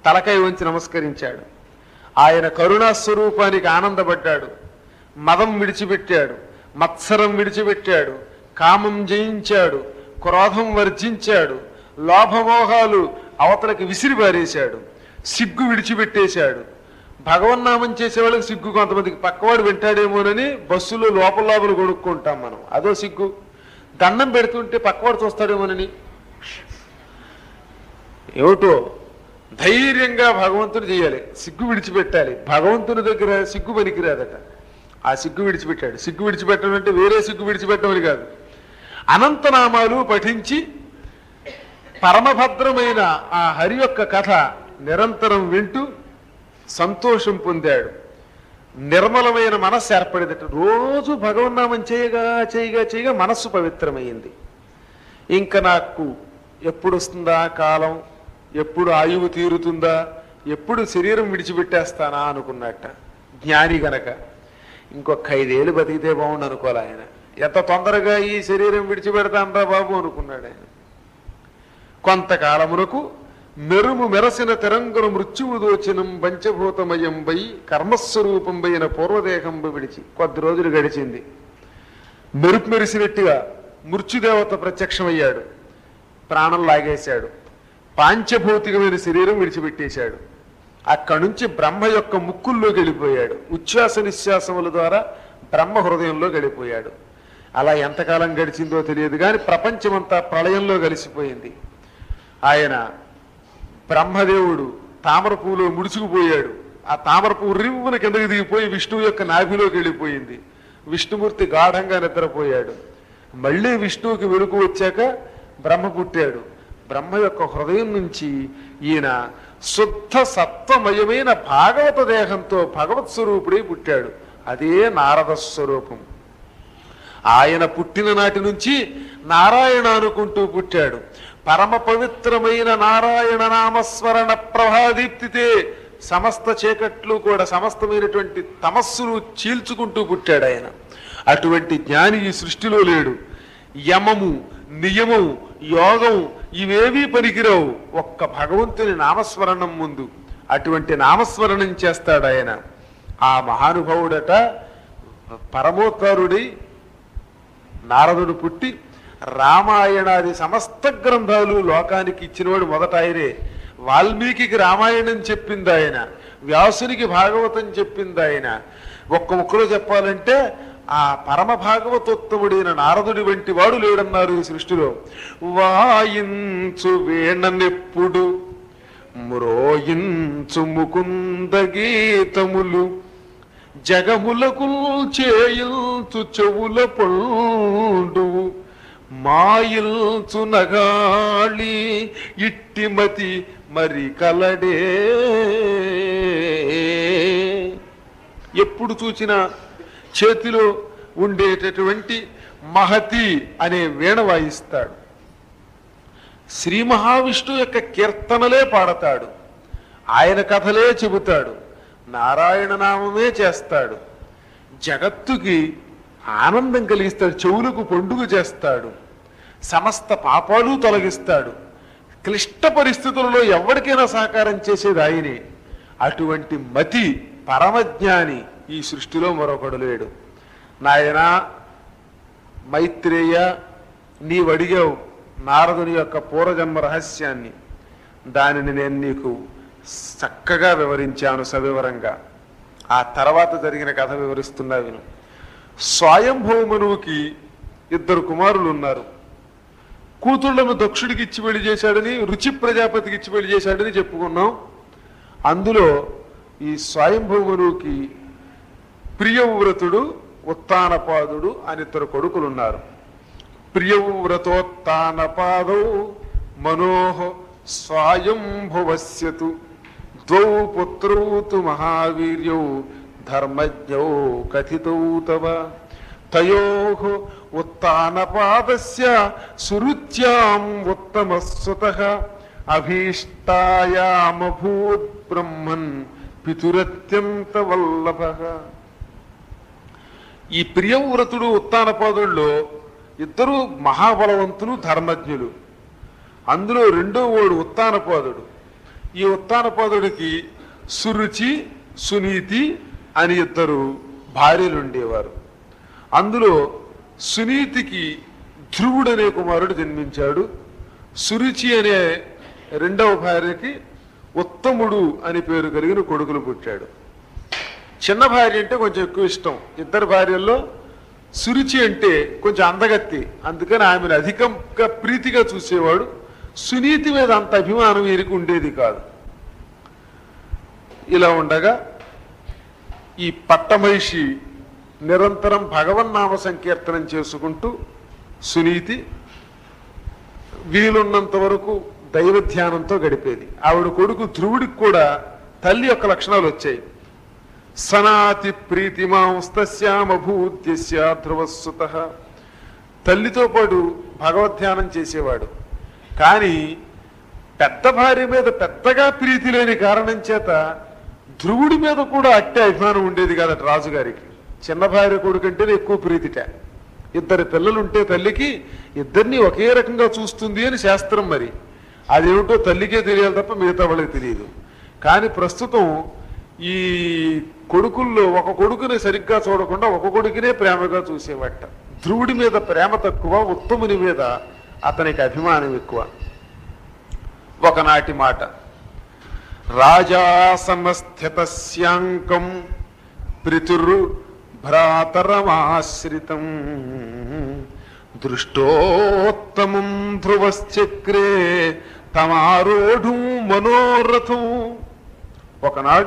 తలకై వంచి నమస్కరించాడు ఆయన కరుణా స్వరూపానికి ఆనందపడ్డాడు మదం విడిచిపెట్టాడు మత్సరం విడిచిపెట్టాడు కామం జయించాడు క్రోధం వర్జించాడు లోభమోహాలు అవతలకి విసిరిపారేశాడు సిగ్గు విడిచిపెట్టేశాడు భగవన్నామం చేసేవాళ్ళకి సిగ్గు కొంతమందికి పక్కవాడు వింటాడేమోనని బస్సులో లోపల లోపల కొనుక్కుంటాం మనం అదో సిగ్గు దండం పెడుతుంటే పక్కవాడు చూస్తాడేమోనని ఏమిటో ధైర్యంగా భగవంతుడు చేయాలి సిగ్గు విడిచిపెట్టాలి భగవంతుని దగ్గర సిగ్గు పనికిరాదట ఆ సిగ్గు విడిచిపెట్టాడు సిగ్గు విడిచిపెట్టడం అంటే వేరే సిగ్గు విడిచిపెట్టమని కాదు అనంతనామాలు పఠించి పరమభద్రమైన ఆ హరి యొక్క కథ నిరంతరం వింటూ సంతోషం పొందాడు నిర్మలమైన మనస్సు ఏర్పడేదట రోజు భగవన్నామం చేయగా చేయగా చేయగా మనస్సు పవిత్రమైంది ఇంకా నాకు ఎప్పుడు వస్తుందా కాలం ఎప్పుడు ఆయువు తీరుతుందా ఎప్పుడు శరీరం విడిచిపెట్టేస్తానా అనుకున్నట్ట జ్ఞాని గనక ఇంకొక ఐదేళ్ళు బతికితే బాగుండు అనుకోవాలి ఆయన ఎంత తొందరగా ఈ శరీరం విడిచిపెడతానరా బాబు అనుకున్నాడు ఆయన కొంతకాలమునకు మెరుము మెరసిన తెరంగును మృత్యువు దోచినం పంచభూతమయంబై కర్మస్వరూపంబైన పూర్వదేహంబు విడిచి కొద్ది రోజులు గడిచింది మెరుపు మెరిసినట్టుగా మృత్యుదేవత ప్రత్యక్షమయ్యాడు ప్రాణం లాగేశాడు పాంచభౌతికమైన శరీరం విడిచిపెట్టేశాడు అక్కడి నుంచి బ్రహ్మ యొక్క ముక్కుల్లోకి వెళ్ళిపోయాడు ఉచ్ఛ్వాస నిశ్వాసముల ద్వారా బ్రహ్మ హృదయంలో గడిపోయాడు అలా ఎంతకాలం గడిచిందో తెలియదు కానీ ప్రపంచమంతా ప్రళయంలో కలిసిపోయింది ఆయన బ్రహ్మదేవుడు తామర పువ్వులో ముడుచుకుపోయాడు ఆ తామర పువ్వు రివ్వున కిందకి దిగిపోయి విష్ణువు యొక్క నాభిలోకి వెళ్ళిపోయింది విష్ణుమూర్తి గాఢంగా నిద్రపోయాడు మళ్ళీ విష్ణువుకి వెలుగు వచ్చాక బ్రహ్మ పుట్టాడు బ్రహ్మ యొక్క హృదయం నుంచి ఈయన శుద్ధ సత్వమయమైన భాగవత దేహంతో భగవత్ స్వరూపుడై పుట్టాడు అదే నారద స్వరూపం ఆయన పుట్టిన నాటి నుంచి నారాయణ అనుకుంటూ పుట్టాడు పరమ పవిత్రమైన నారాయణ నామస్మరణ ప్రభాదీప్తితే సమస్త చీకట్లు కూడా సమస్తమైనటువంటి తమస్సును చీల్చుకుంటూ పుట్టాడు ఆయన అటువంటి జ్ఞాని ఈ సృష్టిలో లేడు యమము నియమం యోగం ఇవేవీ పనికిరావు ఒక్క భగవంతుని నామస్మరణం ముందు అటువంటి నామస్మరణం చేస్తాడు ఆయన ఆ మహానుభావుడట పరమోత్తరుడై నారదుడు పుట్టి రామాయణాది సమస్త గ్రంథాలు లోకానికి ఇచ్చినవాడు మొదట ఆయనే వాల్మీకి రామాయణం చెప్పింది ఆయన వ్యాసునికి భాగవతం చెప్పింది ఆయన ఒక్క ముక్కలో చెప్పాలంటే ఆ పరమ భాగవతోత్తముడైన నారదుడి వంటి వాడు లేడన్నారు ఈ సృష్టిలో వాయించు వేణనెప్పుడు మ్రోయించు ముకుంద గీతములు జగములకు చేయుచు చెవుల పండు మాయిల్చు నగాళి ఇట్టిమతి మరి కలడే ఎప్పుడు చూసినా చేతిలో ఉండేటటువంటి మహతి అనే వీణ వాయిస్తాడు శ్రీ మహావిష్ణువు యొక్క కీర్తనలే పాడతాడు ఆయన కథలే చెబుతాడు నారాయణ నామమే చేస్తాడు జగత్తుకి ఆనందం కలిగిస్తాడు చెవులకు పండుగ చేస్తాడు సమస్త పాపాలు తొలగిస్తాడు క్లిష్ట పరిస్థితులలో ఎవరికైనా సహకారం చేసేది ఆయనే అటువంటి మతి పరమజ్ఞాని ఈ సృష్టిలో మరొకడు లేడు నాయనా మైత్రేయ నీవు అడిగావు నారదుని యొక్క పూర్వజన్మ రహస్యాన్ని దానిని నేను నీకు చక్కగా వివరించాను సవివరంగా ఆ తర్వాత జరిగిన కథ వివరిస్తున్నా విను స్వయంభూమనువుకి ఇద్దరు కుమారులు ఉన్నారు కూతుళ్లను దక్షుడికి ఇచ్చి పెళ్లి చేశాడని రుచి ప్రజాపతికి ఇచ్చి పెళ్లి చేశాడని చెప్పుకున్నాం అందులో ఈ స్వయంభూమనువుకి ప్రియవ్రతుడు ఉత్తానపాదుడు అని ఇద్దరు కొడుకులు ఉన్నారు ప్రియవ్రతోత్తానపాదౌ మనోహ స్వయంభువస్యతు ద్వౌ పుత్రౌ తు మహావీర్యౌ ధర్మజ్ఞౌ కథితౌ తవ తయోః ఉత్తానపాదస్య సురుచ్యాం ఉత్తమస్సుతః అభీష్టాయామభూత్ బ్రహ్మన్ పితురత్యంత వల్లభః ఈ ప్రియవ్రతుడు ఉత్తానపాదుల్లో ఇద్దరు మహాబలవంతులు ధర్మజ్ఞులు అందులో రెండో వాడు ఉత్తానపాదుడు ఈ ఉత్తానపాదుడికి సురుచి సునీతి అని ఇద్దరు భార్యలు ఉండేవారు అందులో సునీతికి ధ్రువుడు అనే కుమారుడు జన్మించాడు సురుచి అనే రెండవ భార్యకి ఉత్తముడు అని పేరు కలిగిన కొడుకులు పుట్టాడు చిన్న భార్య అంటే కొంచెం ఎక్కువ ఇష్టం ఇద్దరు భార్యల్లో సురుచి అంటే కొంచెం అందగత్తి అందుకని ఆమెను అధికంగా ప్రీతిగా చూసేవాడు సునీతి మీద అంత అభిమానం వీరికి ఉండేది కాదు ఇలా ఉండగా ఈ పట్టమహిషి నిరంతరం భగవన్నామ సంకీర్తనం చేసుకుంటూ సునీతి వీలున్నంత వరకు దైవ ధ్యానంతో గడిపేది ఆవిడ కొడుకు ధ్రువుడికి కూడా తల్లి యొక్క లక్షణాలు వచ్చాయి సనాతి ప్రీతిమాంస్తస్యామభూత్యస్య ధ్రువస్సుత తల్లితో పాటు భగవద్ధ్యానం చేసేవాడు కానీ పెద్ద భార్య మీద పెద్దగా ప్రీతి లేని కారణం చేత ధ్రువుడి మీద కూడా అట్టే అభిమానం ఉండేది కాదట రాజుగారికి చిన్న భార్య కొడుకంటేనే ఎక్కువ ప్రీతిట ఇద్దరు పిల్లలుంటే తల్లికి ఇద్దరిని ఒకే రకంగా చూస్తుంది అని శాస్త్రం మరి అదేమిటో తల్లికే తెలియాలి తప్ప మిగతా వాళ్ళకి తెలియదు కానీ ప్రస్తుతం ఈ కొడుకుల్లో ఒక కొడుకుని సరిగ్గా చూడకుండా ఒక కొడుకునే ప్రేమగా చూసేవట ధ్రువుడి మీద ప్రేమ తక్కువ ఉత్తముని మీద అతనికి అభిమానం ఎక్కువ ఒకనాటి మాట రాజాసనస్థితస్యాంకం పితురు భ్రాతరమాశ్రితం దృష్టోత్తమం ధ్రువశ్చక్రే తమారోఢం మనోరథం ఒకనాడు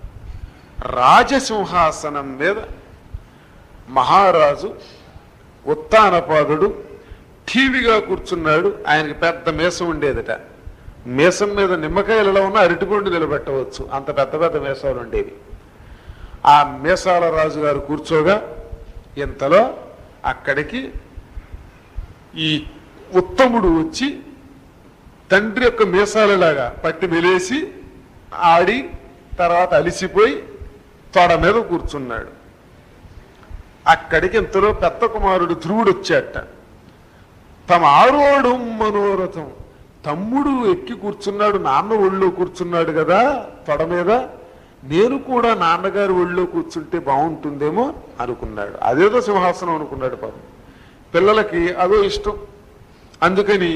రాజసింహాసనం మీద మహారాజు ఉత్తానపాదుడు ఠీవిగా కూర్చున్నాడు ఆయనకి పెద్ద మీసం ఉండేదట మీసం మీద నిమ్మకాయలలో ఉన్న అరటిపండు నిలబెట్టవచ్చు అంత పెద్ద పెద్ద మీసాలు ఉండేవి ఆ మీసాల రాజు గారు కూర్చోగా ఇంతలో అక్కడికి ఈ ఉత్తముడు వచ్చి తండ్రి యొక్క మీసాలలాగా పట్టి మెలేసి ఆడి తర్వాత అలిసిపోయి తొడ మీద కూర్చున్నాడు అక్కడికి ఇంతలో పెద్ద కుమారుడు ధ్రువుడు వచ్చాట తమ ఆరోడు మనోరథం తమ్ముడు ఎక్కి కూర్చున్నాడు నాన్న ఒళ్ళో కూర్చున్నాడు కదా తొడ మీద నేను కూడా నాన్నగారి ఒళ్ళో కూర్చుంటే బాగుంటుందేమో అనుకున్నాడు అదేదో సింహాసనం అనుకున్నాడు పాపం పిల్లలకి అదో ఇష్టం అందుకని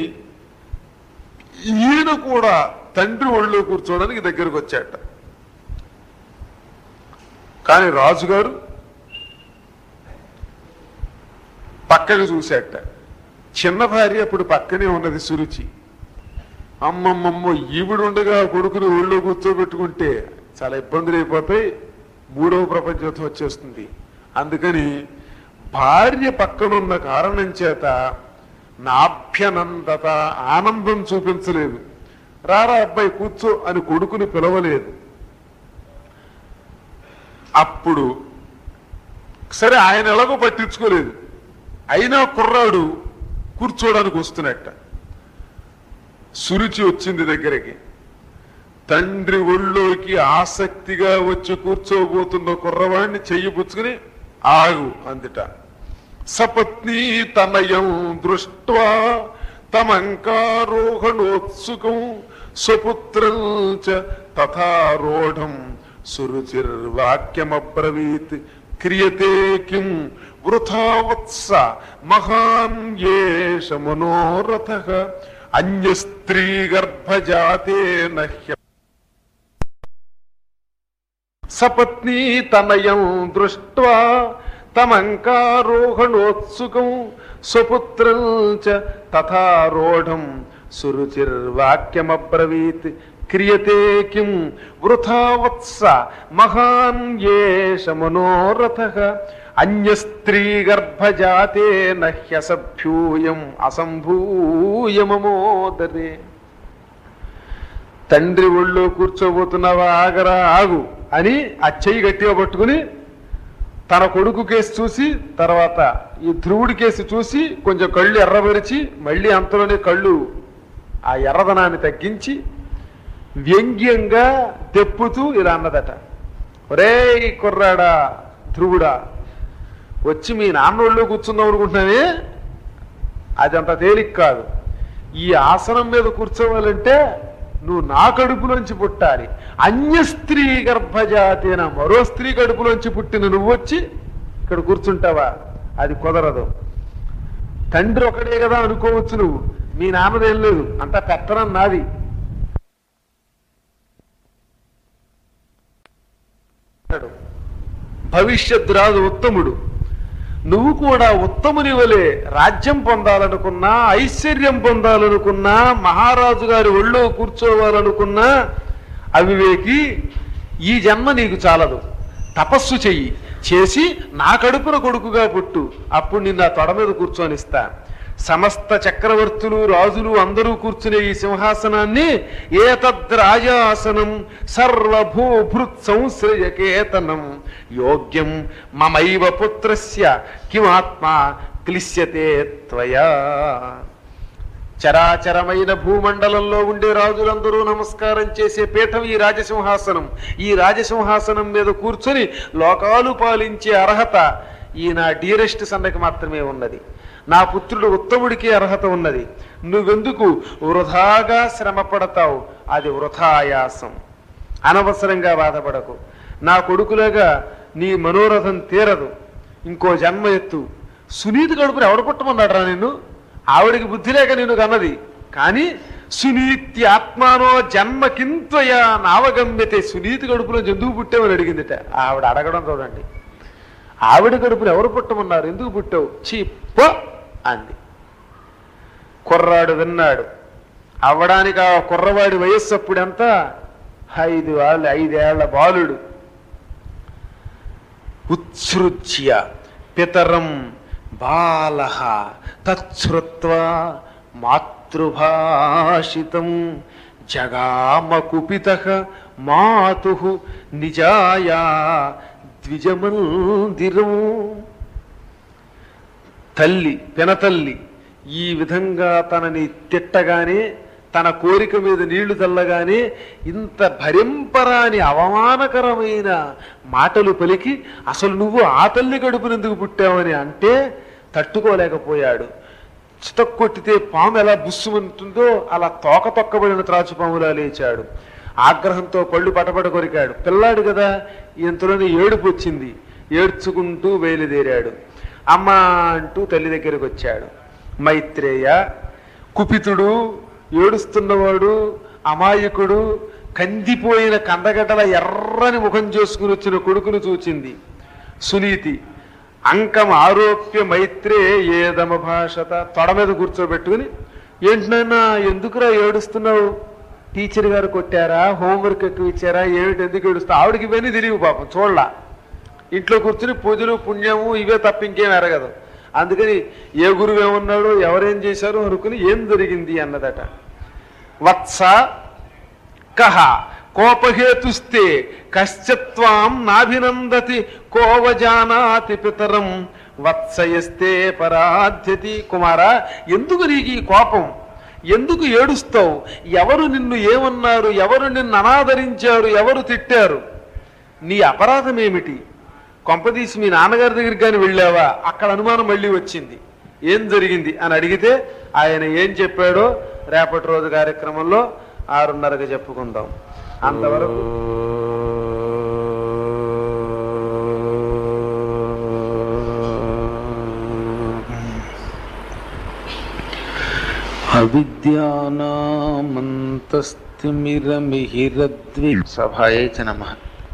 ఈయన కూడా తండ్రి ఒళ్ళో కూర్చోవడానికి దగ్గరకు వచ్చాట కానీ రాజుగారు పక్కకు చూశాట చిన్న భార్య అప్పుడు పక్కనే ఉన్నది సురుచి అమ్మమ్మమ్మ ఈవిడుండగా కొడుకుని ఒళ్ళో కూర్చోబెట్టుకుంటే చాలా ఇబ్బందులు అయిపోతాయి మూడవ ప్రపంచ యుద్ధం వచ్చేస్తుంది అందుకని భార్య పక్కనున్న కారణం చేత నాభ్యనందత ఆనందం చూపించలేదు రారా అబ్బాయి కూర్చో అని కొడుకుని పిలవలేదు అప్పుడు సరే ఆయన ఎలాగో పట్టించుకోలేదు అయినా కుర్రాడు కూర్చోడానికి వస్తున్నట్ట సురుచి వచ్చింది దగ్గరికి తండ్రి ఒళ్ళోకి ఆసక్తిగా వచ్చి కూర్చోబోతున్న కుర్రవాణ్ణి చెయ్యి పుచ్చుకుని ఆగు అందుట సపత్ని తనయం దృష్ట్వా తమంకారోహణోత్సుకం స్వపుత్రం చ తథారోఢం సురుచిర్వాక్యమబ్రవీత్ క్రియతే కిం వృథా వత్స మహాన్ ఏష మనోరథ అన్యస్త్రీ గర్భజాతేన హ్య సపత్ని తనయం దృష్ట్వా తమంకారోహణోత్సుకం స్వపుత్రం చ తథారోఢం సురుచిర్వాక్యమబ్రవీత్ క్రియతే కిం వృథా వత్స మహాన్ ఏష మనోరథ అన్యస్త్రీ గర్భజాతేన హ్యసభ్యూయం అసంభూయమమోదరే తండ్రి ఒళ్ళో కూర్చోబోతున్నావా ఆగరా ఆగు అని ఆ చెయ్యి గట్టిగా పట్టుకుని తన కొడుకు కేసు చూసి తర్వాత ఈ ధ్రువుడి కేసు చూసి కొంచెం కళ్ళు ఎర్రబరిచి మళ్ళీ అంతలోనే కళ్ళు ఆ ఎర్రదనాన్ని తగ్గించి వ్యంగ్యంగా తెప్పుతూ ఇలా అన్నదట ఒరేయ్ కుర్రాడా ధ్రువుడా వచ్చి మీ నాన్న ఒళ్ళో కూర్చుందాం అనుకుంటున్నానే అది అంత తేలిక కాదు ఈ ఆసనం మీద కూర్చోవాలంటే నువ్వు నా కడుపులోంచి పుట్టాలి అన్య స్త్రీ గర్భజాతేన మరో స్త్రీ కడుపులోంచి పుట్టిన నువ్వు వచ్చి ఇక్కడ కూర్చుంటావా అది కుదరదు తండ్రి ఒకడే కదా అనుకోవచ్చు నువ్వు మీ నాన్నదేం లేదు అంతా పెత్తనం నాది భవిష్యత్ రాజు ఉత్తముడు నువ్వు కూడా ఉత్తముని వలె రాజ్యం పొందాలనుకున్నా ఐశ్వర్యం పొందాలనుకున్నా మహారాజు గారి ఒళ్ళో కూర్చోవాలనుకున్నా అవివేకి ఈ జన్మ నీకు చాలదు తపస్సు చెయ్యి చేసి నా కడుపున కొడుకుగా పుట్టు అప్పుడు నిన్ను ఆ తొడ మీద కూర్చొనిస్తా సమస్త చక్రవర్తులు రాజులు అందరూ కూర్చునే ఈ సింహాసనాన్ని ఏతద్రాజాసనం సర్వభూభృత్ సంశ్రయకేతనం యోగ్యం మమైవ పుత్రస్య కిమాత్మా క్లిశ్యతే త్వయా చరాచరమైన భూమండలంలో ఉండే రాజులందరూ నమస్కారం చేసే పీఠం ఈ రాజసింహాసనం ఈ రాజసింహాసనం మీద కూర్చొని లోకాలు పాలించే అర్హత ఈ నా డీరెస్ట్ సన్నకి మాత్రమే ఉన్నది నా పుత్రుడు ఉత్తముడికి అర్హత ఉన్నది నువ్వెందుకు వృధాగా శ్రమ పడతావు అది వృథాయాసం అనవసరంగా బాధపడకు నా కొడుకులాగా నీ మనోరథం తీరదు ఇంకో జన్మ ఎత్తు సునీతి కడుపుని ఎవడు పుట్టమన్నాడు రా నిన్ను ఆవిడికి బుద్ధి లేక నేను కన్నది కానీ సునీతి ఆత్మానో జన్మ కింత్వయ నావగమ్యతే సునీతి కడుపులో ఎందుకు పుట్టావని అడిగిందిట ఆవిడ అడగడం చూడండి ఆవిడ కడుపుని ఎవరు పుట్టమన్నారు ఎందుకు పుట్టావు చీప్ప అంది కుర్రాడు విన్నాడు అవ్వడానికి ఆ కుర్రవాడి వయస్సు అప్పుడంతా ఐదు వాళ్ళ ఐదేళ్ల బాలుడు ఉత్సృజ్య పితరం బాల తచ్చుత్వా మాతృభాషితం జగామకుపిత మాతు నిజాయా ద్విజమందిరం తల్లి పెనతల్లి ఈ విధంగా తనని తిట్టగానే తన కోరిక మీద నీళ్లు చల్లగానే ఇంత భరింపరాని అవమానకరమైన మాటలు పలికి అసలు నువ్వు ఆ తల్లి కడుపునెందుకు పుట్టావని అంటే తట్టుకోలేకపోయాడు చితక్కొట్టితే పాము ఎలా బుస్సుమంటుందో అలా తోక తొక్కబడిన త్రాచుపాములా లేచాడు ఆగ్రహంతో పళ్ళు పటపట కొరికాడు పిల్లాడు కదా ఇంతలోనే ఏడుపు వచ్చింది ఏడ్చుకుంటూ బయలుదేరాడు అమ్మ అంటూ తల్లి దగ్గరికి వచ్చాడు మైత్రేయ కుపితుడు ఏడుస్తున్నవాడు అమాయకుడు కందిపోయిన కందగడ్డల ఎర్రని ముఖం చేసుకుని వచ్చిన కొడుకును చూచింది సునీతి అంకం ఆరోప్య మైత్రే ఏదమ భాషత తొడ మీద కూర్చోబెట్టుకుని ఏంటనైనా ఎందుకురా ఏడుస్తున్నావు టీచర్ గారు కొట్టారా హోంవర్క్ ఎక్కువ ఇచ్చారా ఏమిటి ఎందుకు ఏడుస్తా ఆవిడకి ఇవన్నీ తెలియవు పాపం చూడలా ఇంట్లో కూర్చుని పూజలు పుణ్యము ఇవే తప్ప ఇంకేం ఎరగదు అందుకని ఏ గురువు ఏమన్నాడు ఎవరేం చేశారు అనుకుని ఏం జరిగింది అన్నదట వత్స కహ కోపహేతుస్తే కశ్చత్వాం నాభినందతి కోవజానాతి పితరం వత్సయస్తే పరాధ్యతి కుమార ఎందుకు నీకు ఈ కోపం ఎందుకు ఏడుస్తావు ఎవరు నిన్ను ఏమన్నారు ఎవరు నిన్ను అనాదరించారు ఎవరు తిట్టారు నీ అపరాధం ఏమిటి కొంపదీసి మీ నాన్నగారి దగ్గరికి కానీ వెళ్ళావా అక్కడ అనుమానం మళ్ళీ వచ్చింది ఏం జరిగింది అని అడిగితే ఆయన ఏం చెప్పాడో రేపటి రోజు కార్యక్రమంలో ఆరున్నరకు చెప్పుకుందాం అంతవరకు అవిద్యానామంతస్తిమిరమిహిరద్వి సభాయే చ నమః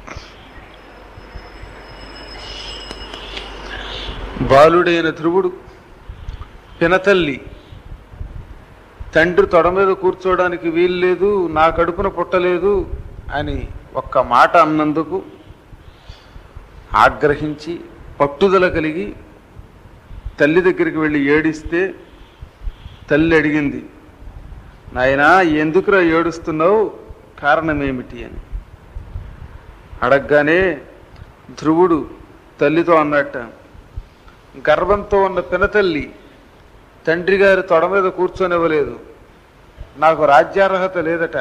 బాలుడైన ధ్రువుడు పినతల్లి తండ్రి తొడ మీద కూర్చోవడానికి వీలు లేదు నా కడుపున పుట్టలేదు అని ఒక్క మాట అన్నందుకు ఆగ్రహించి పట్టుదల కలిగి తల్లి దగ్గరికి వెళ్ళి ఏడిస్తే తల్లి అడిగింది నాయనా ఎందుకురా ఏడుస్తున్నావు కారణం ఏమిటి అని అడగగానే ధ్రువుడు తల్లితో అన్నట్ట గర్భంతో ఉన్న పినతల్లి తండ్రి గారి తొడ మీద కూర్చొనివ్వలేదు నాకు రాజ్యార్హత లేదట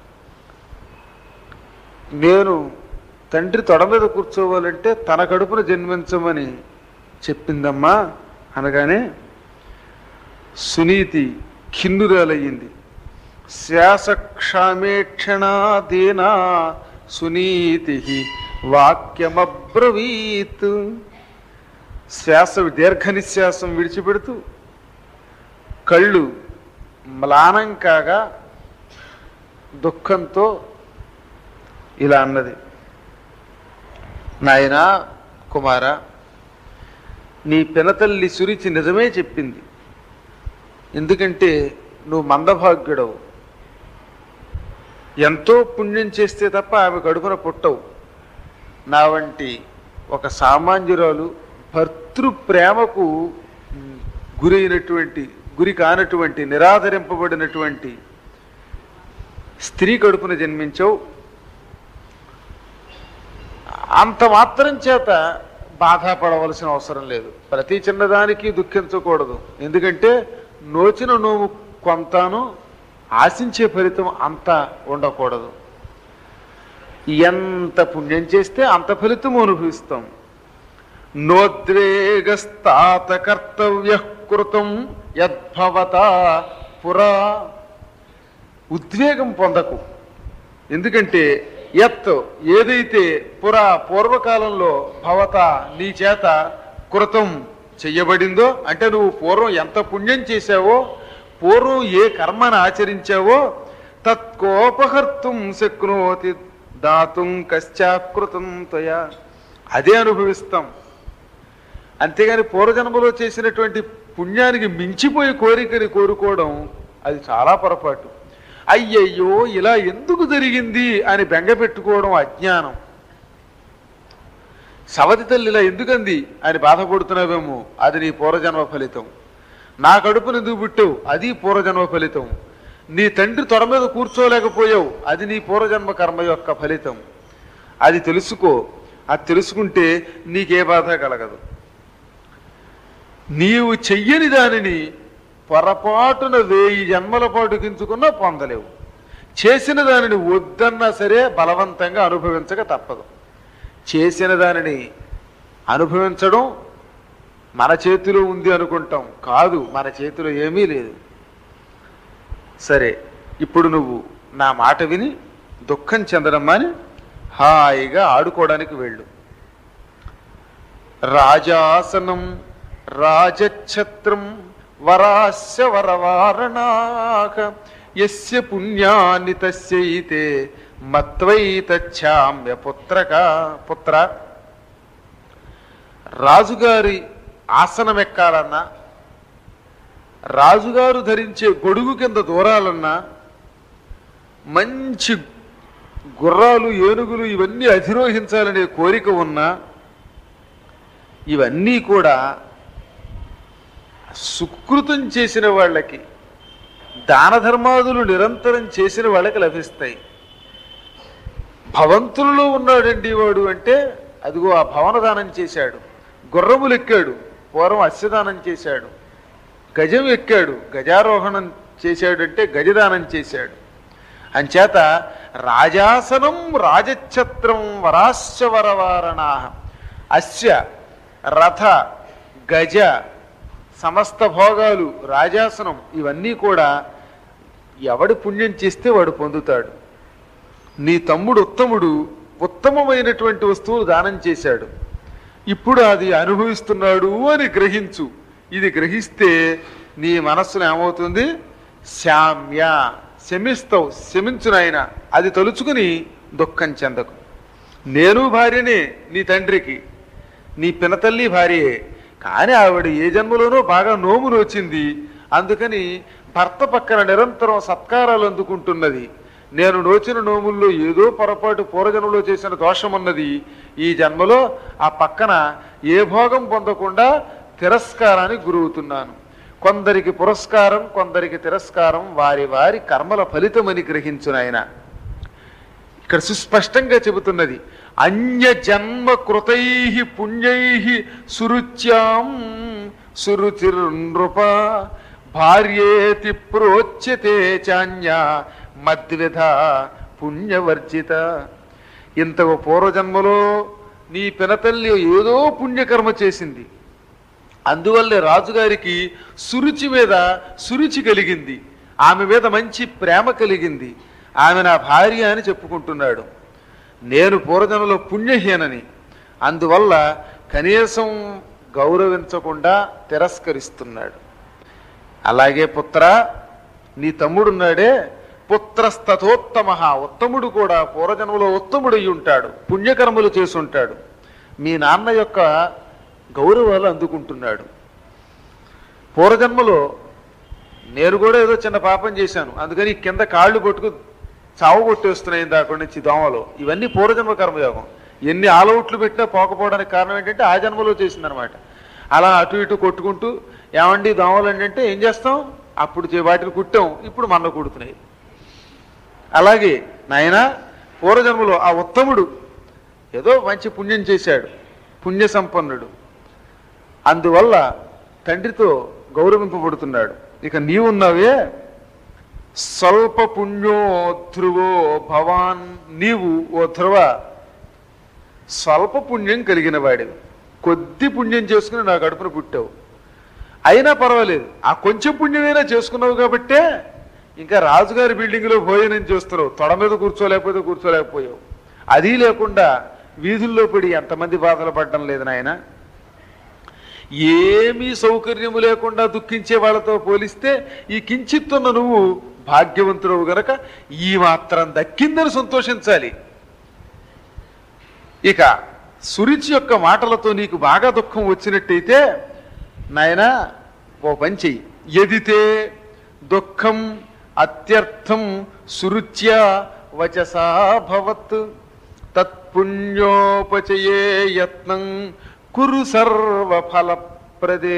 నేను తండ్రి తొడ మీద కూర్చోవాలంటే తన కడుపున జన్మించమని చెప్పిందమ్మా అనగానే సునీతి ఖిన్నురాలయ్యింది శ్వాసక్షామేక్షణాదీనా సునీతి వాక్యమబ్రవీత్ శ్వాస దీర్ఘ నిశ్వాసం విడిచిపెడుతూ కళ్ళు మ్లానం కాగా దుఃఖంతో ఇలా అన్నది నాయనా కుమార నీ పినతల్లి సురిచి నిజమే చెప్పింది ఎందుకంటే నువ్వు మందభాగ్యుడవు ఎంతో పుణ్యం చేస్తే తప్ప ఆమె కడుపున పుట్టవు నా వంటి ఒక సామాన్యురాలు భర్తృ ప్రేమకు గురైనటువంటి గురి కానటువంటి నిరాదరింపబడినటువంటి స్త్రీ కడుపున జన్మించావు అంత మాత్రం చేత బాధపడవలసిన అవసరం లేదు ప్రతి చిన్నదానికి దుఃఖించకూడదు ఎందుకంటే నోచిన నోము కొంతాను ఆశించే ఫలితం అంత ఉండకూడదు ఎంత పుణ్యం చేస్తే అంత ఫలితం అనుభవిస్తాం నోద్వేగస్తాత కర్తవ్య కృతం యద్భవత పురా ఉద్వేగం పొందకు ఎందుకంటే యత్ ఏదైతే పురా పూర్వకాలంలో భవత నీ చేత కృతం చెయ్యబడిందో అంటే నువ్వు పూర్వం ఎంత పుణ్యం చేశావో పూర్వం ఏ కర్మను ఆచరించావో తత్కోపహర్తుం శక్నోతి దాతుం కశ్చాకృతం త్వయా అదే అనుభవిస్తాం అంతేగాని పూర్వజన్మలో చేసినటువంటి పుణ్యానికి మించిపోయి కోరికని కోరుకోవడం అది చాలా పొరపాటు అయ్యయ్యో ఇలా ఎందుకు జరిగింది అని బెంగ పెట్టుకోవడం అజ్ఞానం సవతి తల్లి ఇలా ఎందుకంది అని బాధపడుతున్నావేమో అది నీ పూర్వజన్మ ఫలితం నా కడుపును ఎందుకు పుట్టావు అది పూర్వజన్మ ఫలితం నీ తండ్రి తొడ మీద కూర్చోలేకపోయావు అది నీ పూర్వజన్మ కర్మ యొక్క ఫలితం అది తెలుసుకో అది తెలుసుకుంటే నీకే బాధ కలగదు నీవు చెయ్యని దానిని పొరపాటున వేయి జన్మల పాటు గించుకున్నా పొందలేవు చేసిన దానిని వద్దన్నా సరే బలవంతంగా అనుభవించక తప్పదు చేసిన దానిని అనుభవించడం మన చేతిలో ఉంది అనుకుంటాం కాదు మన చేతిలో ఏమీ లేదు సరే ఇప్పుడు నువ్వు నా మాట విని దుఃఖం చెందడం అని హాయిగా ఆడుకోవడానికి వెళ్ళు రాజాసనం రాజఛత్రం వరాస్య వరవారణాక యస్య పుణ్యాన్ని తస్యైతే మత్వైతచ్చామ్య పుత్రక పుత్ర రాజుగారి ఆసనం ఎక్కాలన్నా రాజుగారు ధరించే గొడుగు కింద దూరాలన్నా మంచి గుర్రాలు ఏనుగులు ఇవన్నీ అధిరోహించాలనే కోరిక ఉన్నా ఇవన్నీ కూడా సుకృతం చేసిన వాళ్ళకి దాన ధర్మాదులు నిరంతరం చేసిన వాళ్ళకి లభిస్తాయి భవంతులలో ఉన్నాడండి వాడు అంటే అదిగో ఆ భవన దానం చేశాడు గుర్రములు ఎక్కాడు పూర్వం అస్యదానం చేశాడు గజం ఎక్కాడు గజారోహణం చేశాడంటే గజదానం చేశాడు అంచేత రాజాసనం రాజఛత్రం వరాశ్చ వరవారణా అస్య రథ గజ సమస్త భోగాలు రాజాసనం ఇవన్నీ కూడా ఎవడి పుణ్యం చేస్తే వాడు పొందుతాడు నీ తమ్ముడు ఉత్తముడు ఉత్తమమైనటువంటి వస్తువులు దానం చేశాడు ఇప్పుడు అది అనుభవిస్తున్నాడు అని గ్రహించు ఇది గ్రహిస్తే నీ మనస్సులో ఏమవుతుంది శామ్య శమిస్తావు శమించు నాయన అది తలుచుకుని దుఃఖం చెందకు నేను భార్యనే నీ తండ్రికి నీ పినతల్లి భార్యే కానీ ఆవిడ ఏ జన్మలోనో బాగా నోము నోచింది అందుకని భర్త పక్కన నిరంతరం సత్కారాలు అందుకుంటున్నది నేను నోచిన నోముల్లో ఏదో పొరపాటు పూర్వజన్మలో చేసిన దోషం ఉన్నది ఈ జన్మలో ఆ పక్కన ఏ భోగం పొందకుండా తిరస్కారానికి గురవుతున్నాను కొందరికి పురస్కారం కొందరికి తిరస్కారం వారి వారి కర్మల ఫలితమని గ్రహించునాయన ఇక్కడ సుస్పష్టంగా చెబుతున్నది అన్య జన్మ కృతై పుణ్యై సురుచ్యాం సురుచిర్నృప భార్యేతి ప్రోచ్యతే చాన్య మద్విధ పుణ్యవర్జిత ఇంతకు పూర్వజన్మలో నీ పినతల్లి ఏదో పుణ్యకర్మ చేసింది అందువల్లే రాజుగారికి సురుచి మీద సురుచి కలిగింది ఆమె మీద మంచి ప్రేమ కలిగింది ఆమె నా భార్య అని చెప్పుకుంటున్నాడు నేను పూర్వజనంలో పుణ్యహీనని అందువల్ల కనీసం గౌరవించకుండా తిరస్కరిస్తున్నాడు అలాగే పుత్ర నీ తమ్ముడున్నాడే పుత్రస్తథోత్తమ ఉత్తముడు కూడా పూర్వజన్మలో ఉత్తముడు అయి ఉంటాడు పుణ్యకర్మలు చేసి ఉంటాడు మీ నాన్న యొక్క గౌరవాలు అందుకుంటున్నాడు పూర్వజన్మలో నేను కూడా ఏదో చిన్న పాపం చేశాను అందుకని ఈ కింద కాళ్ళు పట్టుకు చావు కొట్టేస్తున్నాయి దాకా నుంచి దోమలు ఇవన్నీ పూర్వజన్మ కర్మయోగం ఎన్ని ఆలౌట్లు పెట్టినా పోకపోవడానికి కారణం ఏంటంటే ఆ జన్మలో చేసిందనమాట అలా అటు ఇటు కొట్టుకుంటూ ఏమండి దోమలు అంటే ఏం చేస్తాం అప్పుడు చే- వాటిని కుట్టాం ఇప్పుడు మన్న కుడుతున్నాయి అలాగే నాయన పూర్వజన్మలో ఆ ఉత్తముడు ఏదో మంచి పుణ్యం చేశాడు పుణ్య సంపన్నుడు అందువల్ల తండ్రితో గౌరవింపబడుతున్నాడు ఇక నీవున్నావే స్వల్ప పుణ్యో ధ్రువో భవాన్ నీవు ఓ ధ్రువ స్వల్ప పుణ్యం కలిగిన వాడివి కొద్ది పుణ్యం చేసుకుని నా కడుపున పుట్టావు అయినా పర్వాలేదు ఆ కొంచెం పుణ్యమైనా చేసుకున్నావు కాబట్టే ఇంకా రాజుగారి బిల్డింగ్లో భోజనం చేస్తున్నావు తొడ మీద కూర్చోలేకపోతే కూర్చోలేకపోయావు అది లేకుండా వీధుల్లో పడి ఎంతమంది బాధలు పడడం లేదు నాయన ఏమీ సౌకర్యము లేకుండా దుఃఖించే వాళ్ళతో పోలిస్తే ఈ కించిత్తున్న నువ్వు భాగ్యవంతుడవు గనక ఈ మాత్రం దక్కిందని సంతోషించాలి ఇక సురుచి యొక్క మాటలతో నీకు బాగా దుఃఖం వచ్చినట్టయితే నాయనా ఓ పని చెయ్యి ఎదితే దుఃఖం అత్యర్థం సురుచ్య వచసా భవత్ తత్పుణ్యోపచయే యత్నం కురు సర్వఫలప్రదే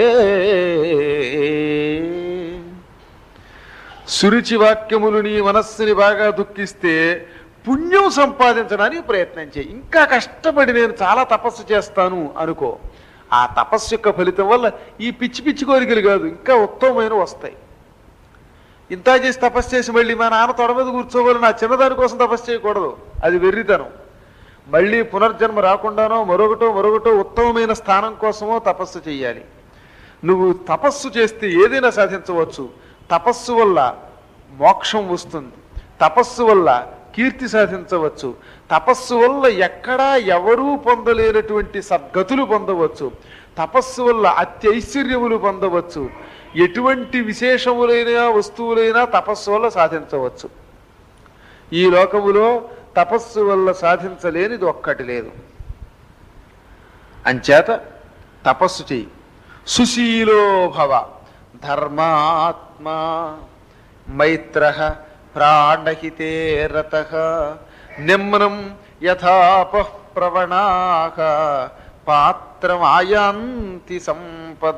సురుచి వాక్యములు నీ మనస్సుని బాగా దుఃఖిస్తే పుణ్యం సంపాదించడానికి ప్రయత్నం చేయి ఇంకా కష్టపడి నేను చాలా తపస్సు చేస్తాను అనుకో ఆ తపస్సు యొక్క ఫలితం వల్ల ఈ పిచ్చి పిచ్చి కోరికలు కాదు ఇంకా ఉత్తమమైన వస్తాయి ఇంత చేసి తపస్సు చేసి మళ్ళీ మా నాన్న తొడ మీద కూర్చోవాలి నా చిన్నదాని కోసం తపస్సు చేయకూడదు అది వెర్రితనం మళ్ళీ పునర్జన్మ రాకుండానో మరొకటో మరొకటో ఉత్తమమైన స్థానం కోసమో తపస్సు చేయాలి నువ్వు తపస్సు చేస్తే ఏదైనా సాధించవచ్చు తపస్సు వల్ల మోక్షం వస్తుంది తపస్సు వల్ల కీర్తి సాధించవచ్చు తపస్సు వల్ల ఎక్కడా ఎవరూ పొందలేనటువంటి సద్గతులు పొందవచ్చు తపస్సు వల్ల అత్యైశ్వర్యములు పొందవచ్చు ఎటువంటి విశేషములైన వస్తువులైనా తపస్సు వల్ల సాధించవచ్చు ఈ లోకములో తపస్సు వల్ల సాధించలేనిది ఒక్కటి లేదు అంచేత తపస్సు చెయ్యి సుశీలో భవ ధర్మాత్మా మైత్ర ప్రాణహితే రత నిమ్నం యథాప ప్రవణాక పాత్రమాయాంతి సంపద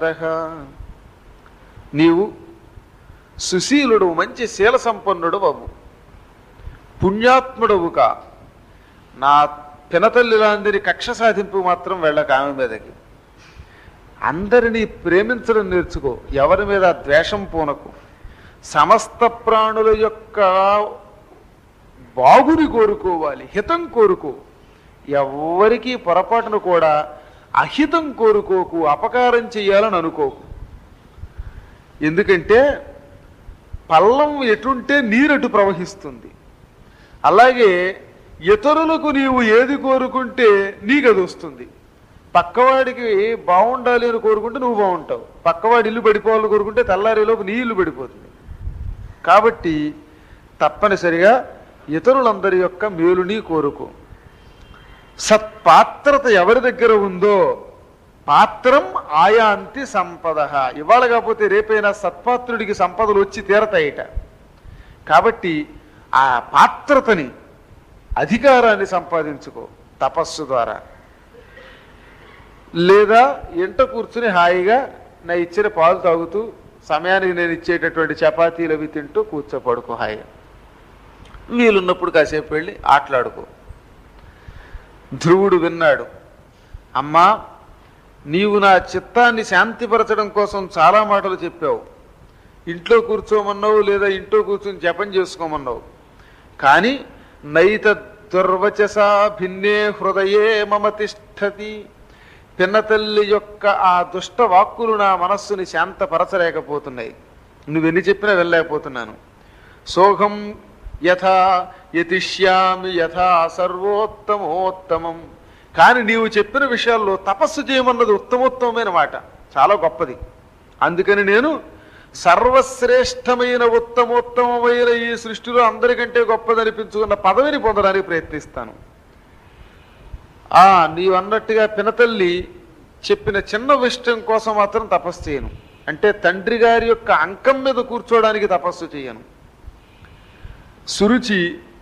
నీవు సుశీలుడు మంచి శీల సంపన్నుడు బాబు పుణ్యాత్ముడవుగా నా పినతల్లిలాందరి కక్ష సాధింపు మాత్రం వెళ్ళక ఆమె మీదకి అందరినీ ప్రేమించడం నేర్చుకో ఎవరి మీద ద్వేషం పూనకు సమస్త ప్రాణుల యొక్క బాగుని కోరుకోవాలి హితం కోరుకో ఎవ్వరికీ పొరపాటును కూడా అహితం కోరుకోకు అపకారం చేయాలని అనుకోకు ఎందుకంటే పల్లం ఎటుంటే నీరటు ప్రవహిస్తుంది అలాగే ఇతరులకు నీవు ఏది కోరుకుంటే నీకు అది వస్తుంది పక్కవాడికి బాగుండాలి అని కోరుకుంటే నువ్వు బాగుంటావు పక్కవాడి ఇల్లు పడిపోవాలని కోరుకుంటే తెల్లారేలోపు నీ ఇల్లు పడిపోతుంది కాబట్టి తప్పనిసరిగా ఇతరులందరి యొక్క మేలుని కోరుకో సత్పాత్రత ఎవరి దగ్గర ఉందో పాత్రం ఆయాంతి సంపద ఇవాళ కాకపోతే రేపైనా సత్పాత్రుడికి సంపదలు వచ్చి తీరతాయిట కాబట్టి ఆ పాత్రతని అధికారాన్ని సంపాదించుకో తపస్సు ద్వారా లేదా ఇంట కూర్చుని హాయిగా నా ఇచ్చిన పాలు తాగుతూ సమయానికి నేను ఇచ్చేటటువంటి చపాతీలు అవి తింటూ కూర్చోపడుకో హాయిగా వీలున్నప్పుడు కాసేపు వెళ్ళి ఆటలాడుకో ధ్రువుడు విన్నాడు అమ్మా నీవు నా చిత్తాన్ని శాంతిపరచడం కోసం చాలా మాటలు చెప్పావు ఇంట్లో కూర్చోమన్నావు లేదా ఇంట్లో కూర్చొని జపం చేసుకోమన్నావు కానీ నైత దుర్వచసా భిన్నే హృదయే మమ తిష్టతి పిన్నతల్లి యొక్క ఆ దుష్ట వాక్కులు నా మనస్సుని శాంతపరచలేకపోతున్నాయి నువ్వెన్ని చెప్పినా వెళ్ళలేకపోతున్నాను సోహం యథా యతిష్యామి యథా సర్వోత్తమోత్తమం కానీ నీవు చెప్పిన విషయాల్లో తపస్సు చేయమన్నది ఉత్తమోత్తమైన మాట చాలా గొప్పది అందుకని నేను సర్వశ్రేష్టమైన ఉత్తమోత్తమమైన ఈ సృష్టిలో అందరికంటే గొప్పదనిపించుకున్న పదవిని పొందడానికి ప్రయత్నిస్తాను ఆ నీవు అన్నట్టుగా పినతల్లి చెప్పిన చిన్న విషయం కోసం మాత్రం తపస్సు చేయను అంటే తండ్రి గారి యొక్క అంకం మీద కూర్చోవడానికి తపస్సు చేయను సురుచి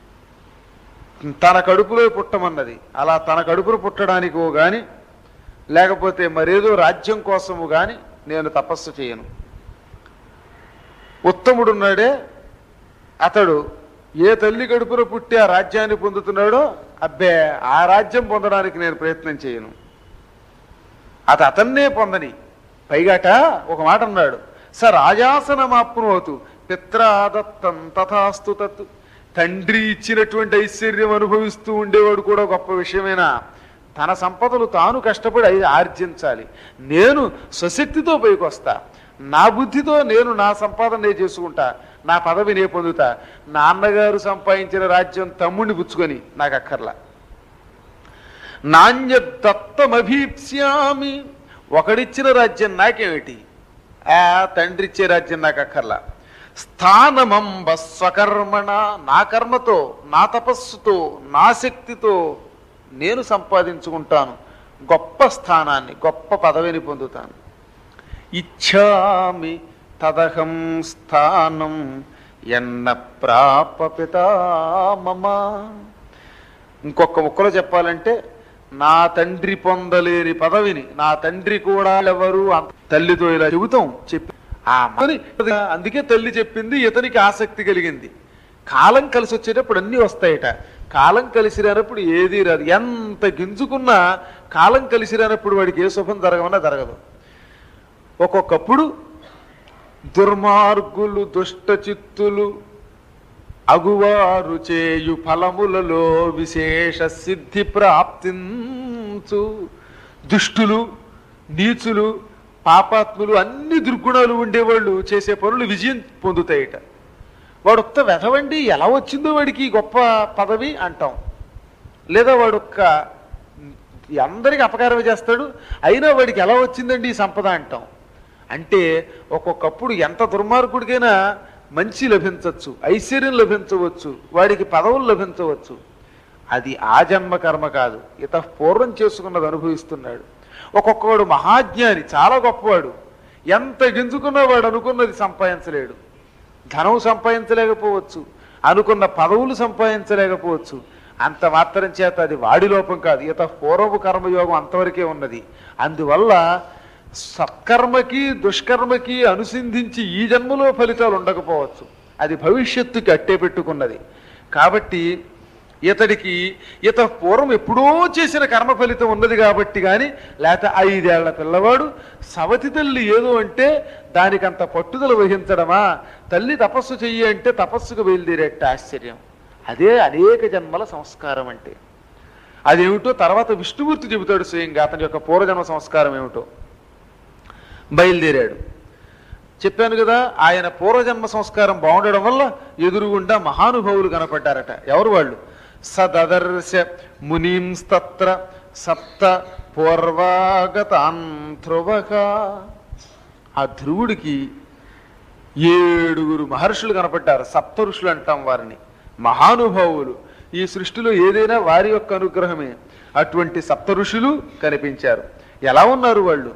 తన కడుపులో పుట్టమన్నది అలా తన కడుపులో పుట్టడానికో గాని లేకపోతే మరేదో రాజ్యం కోసము గాని నేను తపస్సు చేయను ఉత్తముడున్నాడే అతడు ఏ తల్లి కడుపున పుట్టి ఆ రాజ్యాన్ని పొందుతున్నాడో అబ్బే ఆ రాజ్యం పొందడానికి నేను ప్రయత్నం చేయను అది అతన్నే పొందని పైగాట ఒక మాట అన్నాడు స రాజాసనమాప్నోతు పిత్రాదత్తం తథాస్తు తత్ తండ్రి ఇచ్చినటువంటి ఐశ్వర్యం అనుభవిస్తూ ఉండేవాడు కూడా గొప్ప విషయమేనా తన సంపదలు తాను కష్టపడి అయి ఆర్జించాలి నేను స్వశక్తితో పైకి వస్తా నా బుద్ధితో నేను నా సంపాదన నేను చేసుకుంటా నా పదవి నే పొందుతా నాన్నగారు సంపాదించిన రాజ్యం తమ్ముడిని పుచ్చుకొని నాకు అక్కర్లా నాణ్యదత్తమభీప్స్యామి ఒకడిచ్చిన రాజ్యం నాకేమిటి ఆ తండ్రి ఇచ్చే రాజ్యం నాకు అక్కర్లా స్థానమంబ స్వకర్మణ నా కర్మతో నా తపస్సుతో నా శక్తితో నేను సంపాదించుకుంటాను గొప్ప స్థానాన్ని గొప్ప పదవిని పొందుతాను ఇచ్చామి తదహం స్థానం ఎన్న ప్రాప పితామమ ఇంకొక ముక్కలో చెప్పాలంటే నా తండ్రి పొందలేని పదవిని నా తండ్రి కూడా ఎవరు అంత- తల్లితో ఇలా చెబుతాం చెప్పి ఆ మాటని అందుకే తల్లి చెప్పింది ఇతనికి ఆసక్తి కలిగింది కాలం కలిసి వచ్చేటప్పుడు అన్నీ వస్తాయట కాలం కలిసి రానప్పుడు ఏదీ రాదు ఎంత గింజుకున్నా కాలం కలిసి రానప్పుడు వాడికి ఏ శుభం జరగమన్నా జరగదు ఒక్కొక్కప్పుడు దుర్మార్గులు దుష్ట చిత్తులు అగువారు చేయు ఫలములలో విశేష సిద్ధి ప్రాప్తించు దుష్టులు నీచులు పాపాత్ములు అన్ని దుర్గుణాలు ఉండేవాళ్ళు చేసే పనులు విజయం పొందుతాయిట వాడు ఒక్క వెధవండి ఎలా వచ్చిందో వాడికి ఈ గొప్ప పదవి అంటాం లేదా వాడు ఒక్క అందరికి అపకారం చేస్తాడు అయినా వాడికి ఎలా వచ్చిందండి ఈ సంపద అంటాం అంటే ఒక్కొక్కప్పుడు ఎంత దుర్మార్గుడికైనా మంచి లభించవచ్చు ఐశ్వర్యం లభించవచ్చు వాడికి పదవులు లభించవచ్చు అది ఆ జన్మ కర్మ కాదు ఇత పూర్వం చేసుకున్నది అనుభవిస్తున్నాడు ఒక్కొక్కడు మహాజ్ఞాని చాలా గొప్పవాడు ఎంత గింజుకున్నా వాడు అనుకున్నది సంపాదించలేడు ధనం సంపాదించలేకపోవచ్చు అనుకున్న పదవులు సంపాదించలేకపోవచ్చు అంత మాత్రం చేత అది వాడి లోపం కాదు ఇత పూర్వపు కర్మయోగం అంతవరకే ఉన్నది అందువల్ల సత్కర్మకి దుష్కర్మకి అనుసింధించి ఈ జన్మలో ఫలితాలు ఉండకపోవచ్చు అది భవిష్యత్తుకి అట్టే పెట్టుకున్నది కాబట్టి ఇతడికి ఇత పూర్వం ఎప్పుడో చేసిన కర్మ ఫలితం ఉన్నది కాబట్టి కానీ లేకపోతే ఐదేళ్ల పిల్లవాడు సవతి తల్లి ఏదో అంటే దానికి అంత పట్టుదల వహించడమా తల్లి తపస్సు చెయ్యి అంటే తపస్సుకు బయలుదేరేట ఆశ్చర్యం అదే అనేక జన్మల సంస్కారం అంటే అదేమిటో తర్వాత విష్ణుమూర్తి చెబుతాడు స్వయంగా అతని యొక్క పూర్వజన్మ సంస్కారం ఏమిటో బయలుదేరాడు చెప్పాను కదా ఆయన పూర్వజన్మ సంస్కారం బాగుండడం వల్ల ఎదురుగుండా మహానుభావులు కనపడ్డారట ఎవరు వాళ్ళు సదర్శ మునీంస్తత్ర సప్త పూర్వాగతాంధ్రువగా ఆ ధ్రువుడికి ఏడుగురు మహర్షులు కనపడ్డారు సప్త ఋషులు అంటాం వారిని మహానుభావులు ఈ సృష్టిలో ఏదైనా వారి యొక్క అనుగ్రహమే అటువంటి సప్త ఋషులు కనిపించారు ఎలా ఉన్నారు వాళ్ళు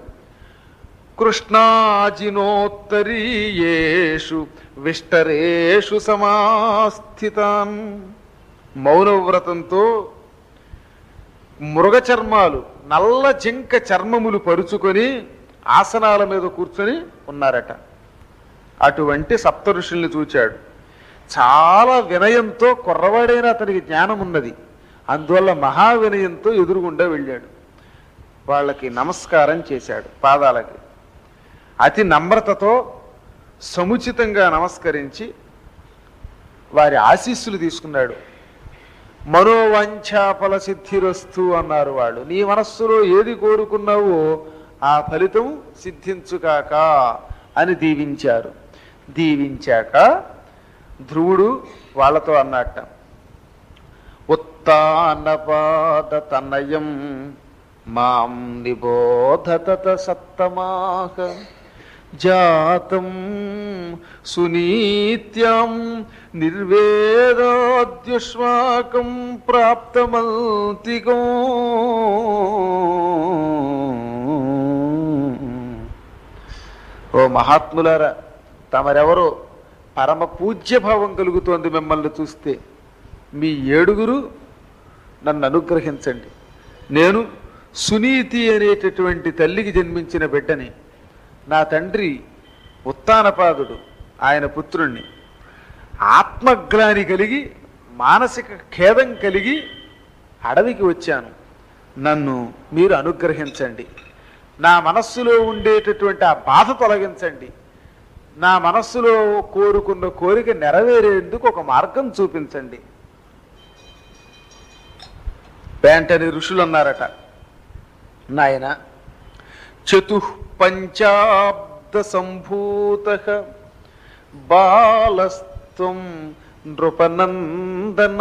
కృష్ణాజినోత్తరీయేషు విష్టరేషు సమాస్థితాన్ మౌనవ్రతంతో మృగ చర్మాలు నల్ల జింక చర్మములు పరుచుకొని ఆసనాల మీద కూర్చొని ఉన్నారట అటువంటి సప్త ఋషుల్ని చూచాడు చాలా వినయంతో కుర్రవాడైన అతనికి జ్ఞానం ఉన్నది అందువల్ల మహా వినయంతో ఎదురుగుండా వెళ్ళాడు వాళ్ళకి నమస్కారం చేశాడు పాదాలకి అతి నమ్రతతో సముచితంగా నమస్కరించి వారి ఆశీస్సులు తీసుకున్నాడు మనోవాంఛాఫల సిద్ధిరస్తు అన్నారు వాళ్ళు నీ మనస్సులో ఏది కోరుకున్నావో ఆ ఫలితం సిద్ధించుకాక అని దీవించారు దీవించాక ధ్రువుడు వాళ్ళతో అన్నట్ట ఉత్తానపాద తనయం మాం నిబోధతత సత్తమాహ జాతం సునీత్యాం నిర్వేదాద్యుష్మాకం ప్రాప్తమల్తికో ఓ మహాత్ములారా తమరెవరో పరమ పూజ్యభావం కలుగుతోంది మిమ్మల్ని చూస్తే మీ ఏడుగురు నన్ను అనుగ్రహించండి నేను సునీతి అనేటటువంటి తల్లికి జన్మించిన బిడ్డని నా తండ్రి ఉత్తానపాదుడు ఆయన పుత్రుణ్ణి ఆత్మగ్లాని కలిగి మానసిక ఖేదం కలిగి అడవికి వచ్చాను నన్ను మీరు అనుగ్రహించండి నా మనస్సులో ఉండేటటువంటి ఆ బాధ తొలగించండి నా మనస్సులో కోరుకున్న కోరిక నెరవేరేందుకు ఒక మార్గం చూపించండి వెంటనే ఋషులు అన్నారట నాయన చతుఃపంచాబ్ద సంభూత బాలస్త్వం నృపనందన